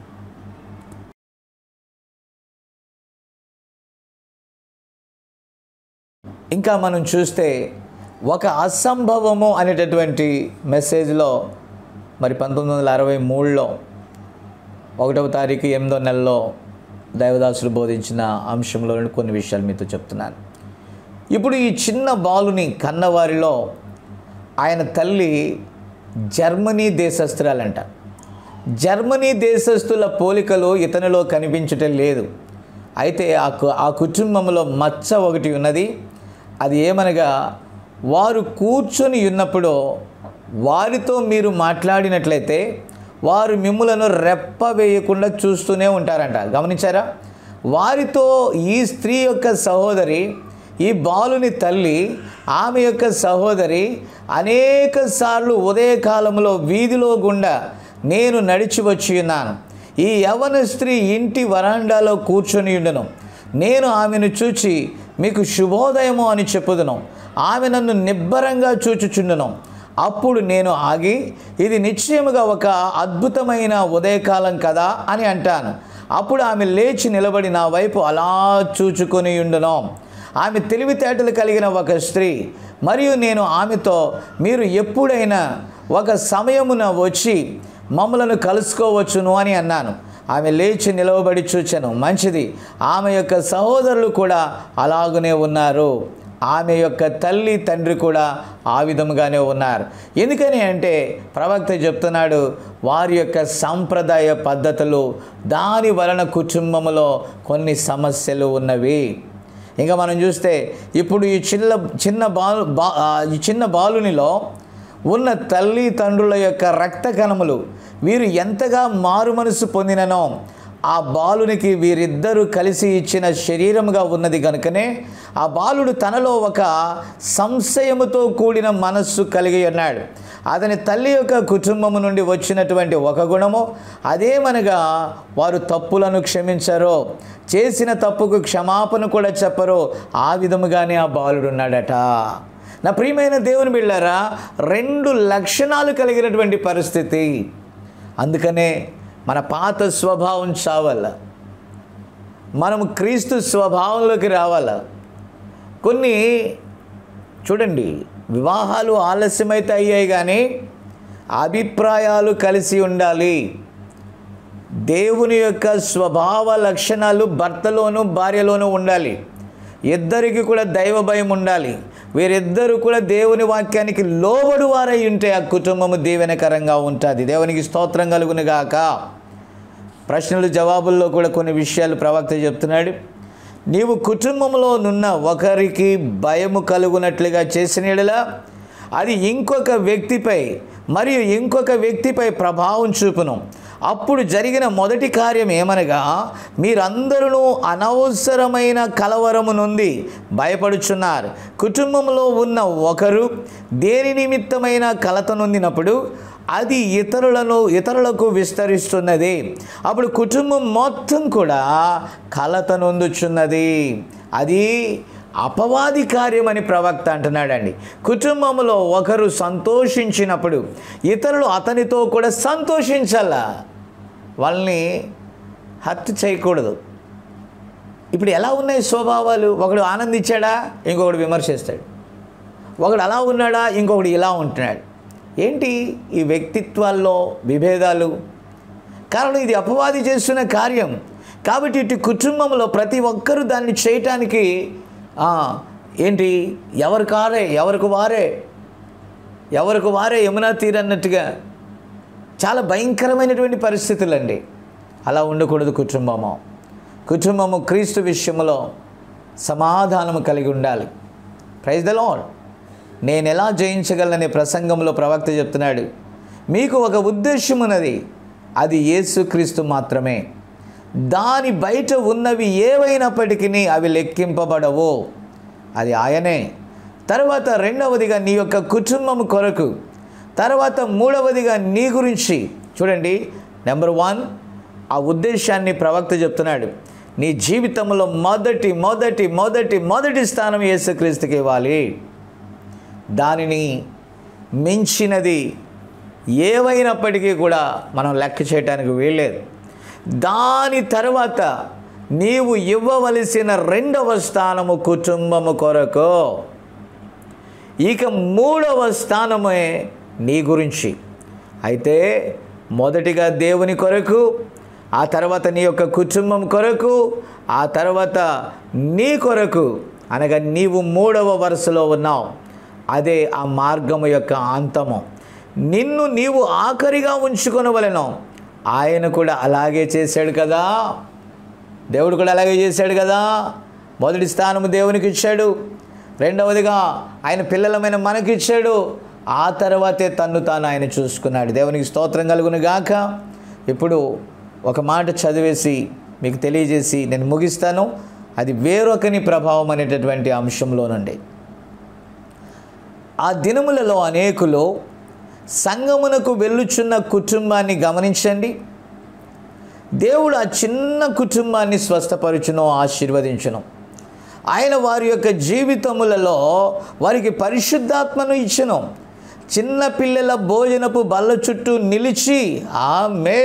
ఇంకా మనం చూస్తే ఒక అసంభవము అనేటటువంటి మెసేజ్లో మరి పంతొమ్మిది వందల అరవై మూడులో ఒకటవ తారీఖు ఎనిమిదో నెలలో దైవదాసులు బోధించిన అంశంలో నుండి కొన్ని విషయాలు మీతో చెప్తున్నాను ఇప్పుడు ఈ చిన్న బాలుని కన్నవారిలో ఆయన తల్లి జర్మనీ దేశస్తురాలంట జర్మనీ దేశస్తుల పోలికలు ఇతనిలో కనిపించటం లేదు అయితే ఆ కు- ఆ కుటుంబంలో మచ్చ ఒకటి ఉన్నది అది ఏమనగా వారు కూర్చొని ఉన్నప్పుడు వారితో మీరు మాట్లాడినట్లయితే వారు మిమ్ములను రెప్ప వేయకుండా చూస్తూనే ఉంటారంట గమనించారా వారితో ఈ స్త్రీ యొక్క సహోదరి ఈ బాలుని తల్లి ఆమె యొక్క సహోదరి అనేక సార్లు ఉదయకాలంలో వీధిలో గుండా నేను నడిచి వచ్చి ఉన్నాను ఈ యవన స్త్రీ ఇంటి వరాండాలో కూర్చొని ఉండను నేను ఆమెను చూచి మీకు శుభోదయము అని చెప్పుదును ఆమె నన్ను నిబ్బరంగా చూచుచుండును అప్పుడు నేను ఆగి ఇది నిశ్చయముగా ఒక అద్భుతమైన ఉదయకాలం కదా అని అంటాను అప్పుడు ఆమె లేచి నిలబడి నా వైపు అలా చూచుకొని ఉండును ఆమె తెలివితేటలు కలిగిన ఒక స్త్రీ మరియు నేను ఆమెతో మీరు ఎప్పుడైనా ఒక సమయమున వచ్చి మమ్మలను కలుసుకోవచ్చును అని అన్నాను ఆమె లేచి నిలవబడి చూచాను మంచిది ఆమె యొక్క సహోదరులు కూడా అలాగనే ఉన్నారు ఆమె యొక్క తల్లి తండ్రి కూడా ఆ విధముగానే ఉన్నారు ఎందుకని అంటే ప్రవక్త చెప్తున్నాడు వారి యొక్క సాంప్రదాయ పద్ధతులు దాని వలన కుటుంబంలో కొన్ని సమస్యలు ఉన్నవి ఇంకా మనం చూస్తే ఇప్పుడు ఈ చిన్న చిన్న బాలు బా ఆ, ఈ చిన్న బాలునిలో ఉన్న తల్లి తండ్రుల యొక్క రక్త కణములు వీరు ఎంతగా మారు మనసు పొందిననో ఆ బాలునికి వీరిద్దరూ కలిసి ఇచ్చిన శరీరముగా ఉన్నది కనుకనే ఆ బాలుడు తనలో ఒక సంశయముతో కూడిన మనస్సు కలిగి ఉన్నాడు అతని తల్లి యొక్క కుటుంబము నుండి వచ్చినటువంటి ఒక గుణము అదేమనగా వారు తప్పులను క్షమించరో చేసిన తప్పుకు క్షమాపణ కూడా చెప్పరో ఆ విధముగానే ఆ బాలుడు ఉన్నాడట నా ప్రియమైన దేవుని బిళ్ళారా రెండు లక్షణాలు కలిగినటువంటి పరిస్థితి అందుకనే మన పాత స్వభావం చావాల మనము క్రీస్తు స్వభావంలోకి రావాల కొన్ని చూడండి వివాహాలు ఆలస్యమైతే అయ్యాయి కానీ అభిప్రాయాలు కలిసి ఉండాలి దేవుని యొక్క స్వభావ లక్షణాలు భర్తలోను భార్యలోనూ ఉండాలి ఇద్దరికి కూడా దైవ భయం ఉండాలి వీరిద్దరూ కూడా దేవుని వాక్యానికి లోబడు వారై ఉంటే ఆ కుటుంబము దీవెనకరంగా ఉంటుంది దేవునికి స్తోత్రం కలుగును గాక ప్రశ్నలు జవాబుల్లో కూడా కొన్ని విషయాలు ప్రవక్త చెప్తున్నాడు నీవు కుటుంబంలో నున్న ఒకరికి భయము కలుగునట్లుగా చేసిన యెడల అది ఇంకొక వ్యక్తిపై మరియు ఇంకొక వ్యక్తిపై ప్రభావం చూపును అప్పుడు జరిగిన మొదటి కార్యం ఏమనగా మీరందరూ అనవసరమైన కలవరము నుండి భయపడుచున్నారు కుటుంబంలో ఉన్న ఒకరు దేని నిమిత్తమైన కలత నొందినప్పుడు అది ఇతరులను ఇతరులకు విస్తరిస్తున్నది అప్పుడు కుటుంబం మొత్తం కూడా కలత నొందుచున్నది అది అపవాది కార్యమని ప్రవక్త అంటున్నాడండి కుటుంబంలో ఒకరు సంతోషించినప్పుడు ఇతరులు అతనితో కూడా సంతోషించాల వాళ్ళని హత్య చేయకూడదు ఇప్పుడు ఎలా ఉన్నాయి స్వభావాలు ఒకడు ఆనందించాడా ఇంకొకడు విమర్శిస్తాడు ఒకడు అలా ఉన్నాడా ఇంకొకడు ఇలా ఉంటున్నాడు ఏంటి ఈ వ్యక్తిత్వాల్లో విభేదాలు కారణం ఇది అపవాది చేస్తున్న కార్యం కాబట్టి ఇటు కుటుంబంలో ప్రతి ఒక్కరూ దాన్ని చేయటానికి ఆ, ఏంటి ఎవరి కారే ఎవరికి వారే ఎవరికి వారే యమునా తీరన్నట్టుగా చాలా భయంకరమైనటువంటి పరిస్థితులు అండి అలా ఉండకూడదు కుటుంబము కుటుంబము క్రీస్తు విషయంలో సమాధానము కలిగి ఉండాలి ప్రైజ్ ద లాడ్ నేను ఎలా జయించగలననే ప్రసంగంలో ప్రవక్త చెప్తున్నాడు మీకు ఒక ఉద్దేశం ఉన్నది అది యేసుక్రీస్తు మాత్రమే దాని బయట ఉన్నవి ఏవైనప్పటికీ అవి లెక్కింపబడవు అది ఆయనే తర్వాత రెండవదిగా నీ యొక్క కుటుంబం కొరకు తర్వాత మూడవదిగా నీ గురించి చూడండి నెంబర్ వన్ ఆ ఉద్దేశాన్ని ప్రవక్త చెప్తున్నాడు నీ జీవితంలో మొదటి మొదటి మొదటి మొదటి స్థానం యేసుక్రీస్తుకి ఇవ్వాలి దానిని మించినది ఏవైనప్పటికీ కూడా మనం లెక్క చేయడానికి వీల్లేదు దాని తర్వాత నీవు ఇవ్వవలసిన రెండవ స్థానము కుటుంబము కొరకు ఇక మూడవ స్థానమే నీ గురించి అయితే మొదటిగా దేవుని కొరకు ఆ తర్వాత నీ యొక్క కుటుంబం కొరకు ఆ తర్వాత నీ కొరకు అనగా నీవు మూడవ వరుసలో ఉన్నావు అదే ఆ మార్గము యొక్క అంతము నిన్ను నీవు ఆఖరిగా ఉంచుకొనవలెను ఆయన కూడా అలాగే చేశాడు కదా దేవుడు కూడా అలాగే చేశాడు కదా మొదటి స్థానము దేవునికి ఇచ్చాడు రెండవదిగా ఆయన పిల్లలమైన మనకి ఇచ్చాడు ఆ తర్వాతే తన్ను తాను ఆయన చూసుకున్నాడు దేవునికి స్తోత్రం కలుగును గాక ఇప్పుడు ఒక మాట చదివేసి మీకు తెలియజేసి నేను ముగిస్తాను అది వేరొకని ప్రభావం అనేటటువంటి అంశంలో నుండి ఆ దినములలో అనేకులు సంగమునకు వెళ్ళుచున్న కుటుంబాన్ని గమనించండి దేవుడు ఆ చిన్న కుటుంబాన్ని స్వస్థపరుచును ఆశీర్వదించును ఆయన వారి యొక్క జీవితములలో వారికి పరిశుద్ధాత్మను ఇచ్చును చిన్న పిల్లల భోజనపు బల్ల చుట్టూ నిలిచి ఆమె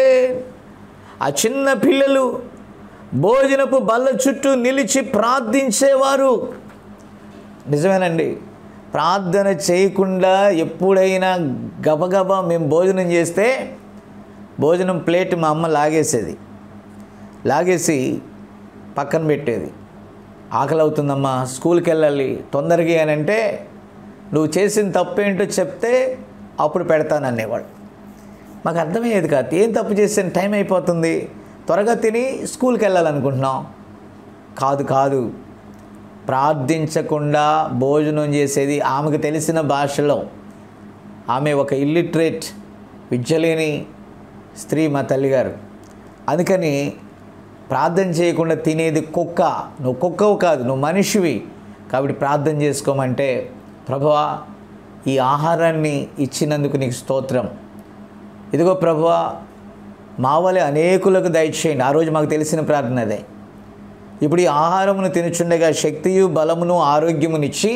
ఆ చిన్న పిల్లలు భోజనపు బల్ల చుట్టూ నిలిచి ప్రార్థించేవారు నిజమేనండి ప్రార్థన చేయకుండా ఎప్పుడైనా గబగబా మేము భోజనం చేస్తే భోజనం ప్లేట్ మా అమ్మ లాగేసేది లాగేసి పక్కన పెట్టేది ఆకలి అవుతుందమ్మా స్కూల్కి వెళ్ళాలి తొందరగా అని అంటే నువ్వు చేసిన తప్పేంటో చెప్తే అప్పుడు పెడతాననేవాడు మాకు అర్థమయ్యేది కాదు ఏం తప్పు చేసిన టైం అయిపోతుంది త్వరగా తిని స్కూల్కి వెళ్ళాలనుకుంటున్నాం కాదు కాదు ప్రార్థించకుండా భోజనం చేసేది ఆమెకు తెలిసిన భాషలో ఆమె ఒక ఇల్లిటరేట్ విద్యలేని స్త్రీ మా తల్లిగారు అందుకని ప్రార్థన చేయకుండా తినేది కుక్క నువ్వు కుక్కవు కాదు నువ్వు మనిషివి కాబట్టి ప్రార్థన చేసుకోమంటే ప్రభువా ఈ ఆహారాన్ని ఇచ్చినందుకు నీకు స్తోత్రం ఇదిగో ప్రభువా మా వలె అనేకులకు దయచేయండి ఆ రోజు మాకు తెలిసిన ప్రార్థన అదే ఇప్పుడు ఈ ఆహారమును తినుచుండగా శక్తియు బలమును ఆరోగ్యమునిచ్చి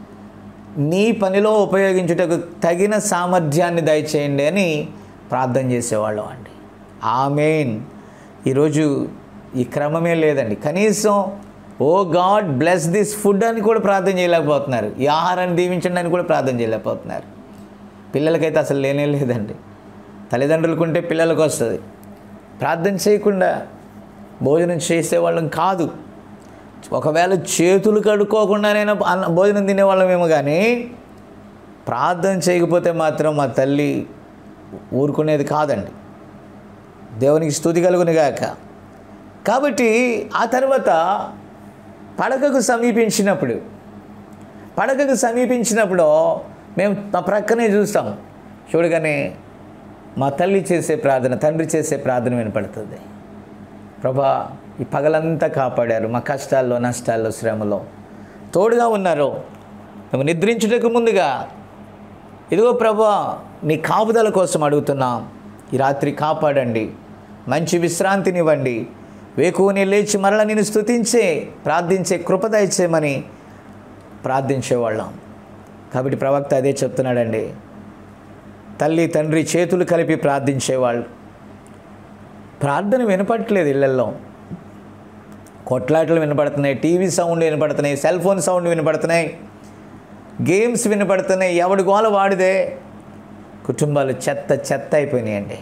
నీ పనిలో ఉపయోగించుటకు తగిన సామర్థ్యాన్ని దయచేయండి అని ప్రార్థన చేసేవాళ్ళం అండి ఆమెన్ ఈరోజు ఈ క్రమమే లేదండి కనీసం ఓ గాడ్ బ్లెస్ దిస్ ఫుడ్ అని కూడా ప్రార్థన చేయలేకపోతున్నారు ఈ ఆహారాన్ని దీవించండి అని కూడా ప్రార్థన చేయలేకపోతున్నారు పిల్లలకైతే అసలు లేనే లేదండి తల్లిదండ్రులకుంటే పిల్లలకు వస్తుంది ప్రార్థన చేయకుండా భోజనం చేసేవాళ్ళం కాదు ఒకవేళ చేతులు కడుక్కోకుండానైనా అన్న భోజనం తినేవాళ్ళమేమో కానీ ప్రార్థన చేయకపోతే మాత్రం మా తల్లి ఊరుకునేది కాదండి దేవునికి స్థుతి కలుగునిగాక కాబట్టి ఆ తర్వాత పడకకు సమీపించినప్పుడు పడకకు సమీపించినప్పుడు మేము మా ప్రక్కనే చూస్తాం చూడగానే మా తల్లి చేసే ప్రార్థన తండ్రి చేసే ప్రార్థన వినపడుతుంది ప్రభా ఈ పగలంతా కాపాడారు మా కష్టాల్లో నష్టాల్లో శ్రమలో తోడుగా ఉన్నారు మేము నిద్రించుటకు ముందుగా ఇదిగో ప్రభా నీ కాపుదల కోసం అడుగుతున్నాం ఈ రాత్రి కాపాడండి మంచి విశ్రాంతినివ్వండి వేకువని లేచి మరల నేను స్తుతించే ప్రార్థించే కృప దయచేయమని ప్రార్థించేవాళ్ళం కాబట్టి ప్రవక్త అదే చెప్తున్నాడండి తల్లి తండ్రి చేతులు కలిపి ప్రార్థించేవాళ్ళు ప్రార్థన వినపట్లేదు ఇళ్లల్లో కొట్లాటలు వినపడుతున్నాయి టీవీ సౌండ్ వినపడుతున్నాయి సెల్ ఫోన్ సౌండ్ వినపడుతున్నాయి గేమ్స్ వినపడుతున్నాయి ఎవడి గోల వాడిదే కుటుంబాలు చెత్త చెత్త అయిపోయినాయండి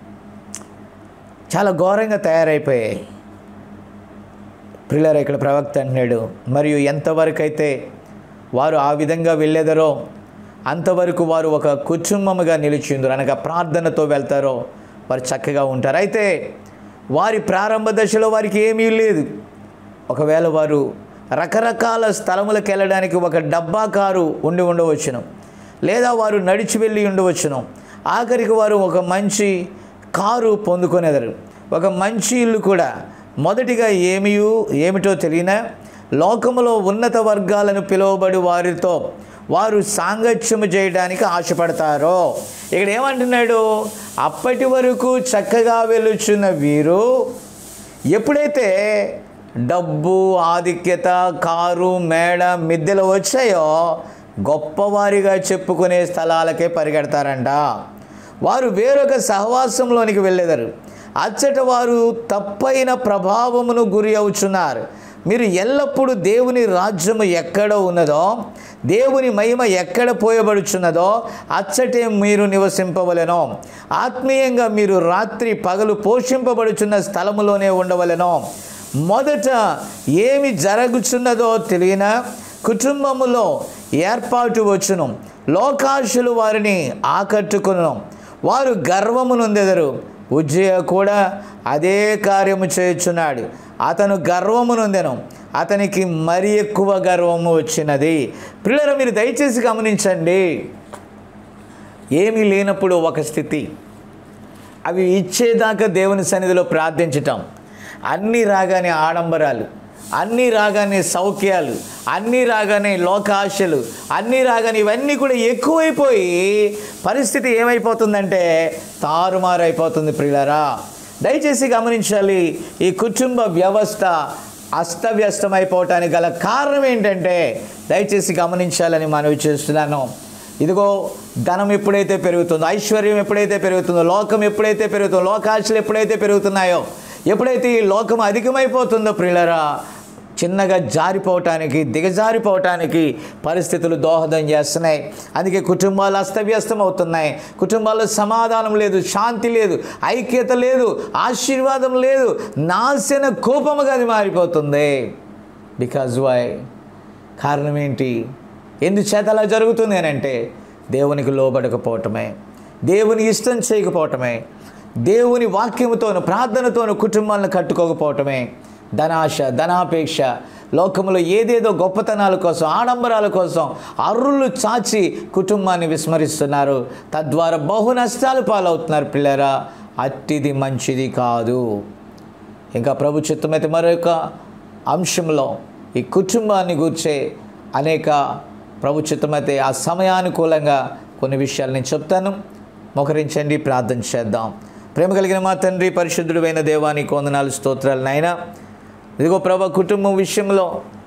చాలా ఘోరంగా తయారైపోయాయి ప్రిల్లర్ ఇక్కడ ప్రవక్త అంటున్నాడు మరియు ఎంతవరకు అయితే వారు ఆ విధంగా వెళ్ళేదరో అంతవరకు వారు ఒక కుటుంబముగా నిలిచిందరు అనగా ప్రార్థనతో వెళ్తారో వారు చక్కగా ఉంటారు అయితే వారి ప్రారంభ దశలో వారికి ఏమీ లేదు ఒకవేళ వారు రకరకాల స్థలములకు వెళ్ళడానికి ఒక డబ్బా కారు ఉండి ఉండవచ్చును లేదా వారు నడిచి వెళ్ళి ఉండవచ్చును ఆఖరికి వారు ఒక మంచి కారు పొందుకునేదరు ఒక మంచి ఇల్లు కూడా మొదటిగా ఏమీ ఏమిటో తెలియనా లోకములో ఉన్నత వర్గాలను పిలువబడి వారితో వారు సాంగత్యము చేయడానికి ఆశపడతారో ఇక్కడ ఏమంటున్నాడు అప్పటి వరకు చక్కగా వెలుచున్న వీరు ఎప్పుడైతే డబ్బు ఆధిక్యత కారు మేడ మిద్దెలు వచ్చాయో గొప్పవారిగా చెప్పుకునే స్థలాలకే పరిగెడతారంట వారు వేరొక సహవాసంలోనికి వెళ్ళేదారు అచ్చట వారు తప్పైన ప్రభావమును గురి అవుచున్నారు మీరు ఎల్లప్పుడూ దేవుని రాజ్యము ఎక్కడ ఉన్నదో దేవుని మహిమ ఎక్కడ పోయబడుచున్నదో అచ్చటే మీరు నివసింపవలెను ఆత్మీయంగా మీరు రాత్రి పగలు పోషింపబడుచున్న స్థలములోనే ఉండవలెను మొదట ఏమి జరుగుచున్నదో తెలియన కుటుంబములో ఏర్పాటు వచ్చును లోకాశులు వారిని ఆకట్టుకును వారు గర్వము నొందెదరు ఉజ్జయ కూడా అదే కార్యము చేయుచున్నాడు అతను గర్వము నొందెను అతనికి మరి ఎక్కువ గర్వము వచ్చినది పిల్లలు మీరు దయచేసి గమనించండి ఏమీ లేనప్పుడు ఒక స్థితి అవి ఇచ్చేదాకా దేవుని సన్నిధిలో ప్రార్థించటం అన్నీ రాగానే ఆడంబరాలు అన్నీ రాగానే సౌఖ్యాలు అన్నీ రాగానే లోకాశలు అన్నీ రాగానే ఇవన్నీ కూడా ఎక్కువైపోయి పరిస్థితి ఏమైపోతుందంటే తారుమారు అయిపోతుంది ప్రియులరా దయచేసి గమనించాలి ఈ కుటుంబ వ్యవస్థ అస్తవ్యస్తమైపోవటానికి గల కారణం ఏంటంటే దయచేసి గమనించాలని మనవి చేస్తున్నాను ఇదిగో ధనం ఎప్పుడైతే పెరుగుతుందో ఐశ్వర్యం ఎప్పుడైతే పెరుగుతుందో లోకం ఎప్పుడైతే పెరుగుతుందో లోకాశలు ఎప్పుడైతే పెరుగుతున్నాయో ఎప్పుడైతే ఈ లోకం అధికమైపోతుందో ప్రియులరా చిన్నగా జారిపోవటానికి దిగజారిపోవటానికి పరిస్థితులు దోహదం చేస్తున్నాయి అందుకే కుటుంబాలు అస్తవ్యస్తం అవుతున్నాయి కుటుంబాల్లో సమాధానం లేదు శాంతి లేదు ఐక్యత లేదు ఆశీర్వాదం లేదు నాశన కోపముగా అది మారిపోతుంది బికాజ్ వై కారణం ఏంటి ఎందుచేత అలా జరుగుతుంది అని అంటే దేవునికి లోబడకపోవటమే దేవుని ఇష్టం చేయకపోవటమే దేవుని వాక్యముతోను ప్రార్థనతోను కుటుంబాలను కట్టుకోకపోవటమే ధనాశ ధనాపేక్ష లోకంలో ఏదేదో గొప్పతనాల కోసం ఆడంబరాల కోసం అర్రులు చాచి కుటుంబాన్ని విస్మరిస్తున్నారు తద్వారా బహు నష్టాలు పాలవుతున్నారు పిల్లరా అట్టిది మంచిది కాదు ఇంకా ప్రభు చిత్తమైతే మరొక అంశంలో ఈ కుటుంబాన్ని గూర్చే అనేక ప్రభు చిత్తమైతే ఆ సమయానుకూలంగా కొన్ని విషయాలు నేను చెప్తాను మోకరించండి ప్రార్థన చేద్దాం ప్రేమ కలిగిన మా తండ్రి పరిశుద్ధుడు అయిన దేవానికి వందనాలు స్తోత్రాలు నాయన ఇదిగో ప్రభ కుటుంబం విషయంలో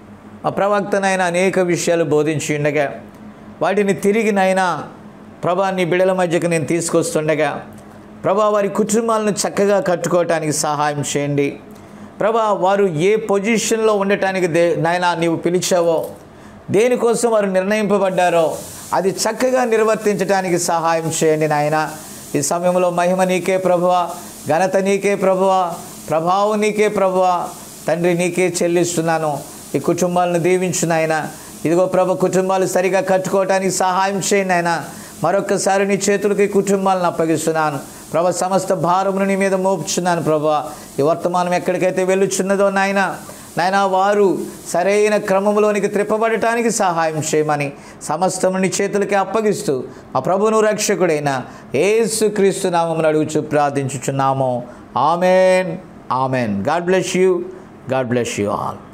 ఆ ప్రవక్తనైనా అనేక విషయాలు బోధించి ఉండగా వాటిని తిరిగి నైనా ప్రభా నీ బిడల మధ్యకు నేను తీసుకొస్తుండగా ప్రభా వారి కుటుంబాలను చక్కగా కట్టుకోవటానికి సహాయం చేయండి ప్రభా వారు ఏ పొజిషన్లో ఉండటానికి దే నాయన నీవు పిలిచావో దేనికోసం వారు నిర్ణయింపబడ్డారో అది చక్కగా నిర్వర్తించడానికి సహాయం చేయండి నాయన ఈ సమయంలో మహిమ నీకే ప్రభువ ఘనత నీకే ప్రభువ ప్రభావం నీకే ప్రభువ తండ్రి నీకే చెల్లిస్తున్నాను ఈ కుటుంబాలను దీవించు నాయన ఇదిగో ప్రభు కుటుంబాలు సరిగా కట్టుకోవటానికి సహాయం చేయండి ఆయన మరొక్కసారి నీ చేతులకి కుటుంబాలను అప్పగిస్తున్నాను ప్రభ సమస్త భారమును నీ మీద మోపుచున్నాను ప్రభా ఈ వర్తమానం ఎక్కడికైతే వెళ్ళుచున్నదో నాయన నాయన వారు సరైన క్రమంలోనికి త్రిప్పబడటానికి సహాయం చేయమని సమస్తము నీ చేతులకి అప్పగిస్తూ ఆ ప్రభును రక్షకుడైన ఏసు క్రీస్తు నామమును అడుగుచు ప్రార్థించుచున్నాము amen amen God bless you God bless you all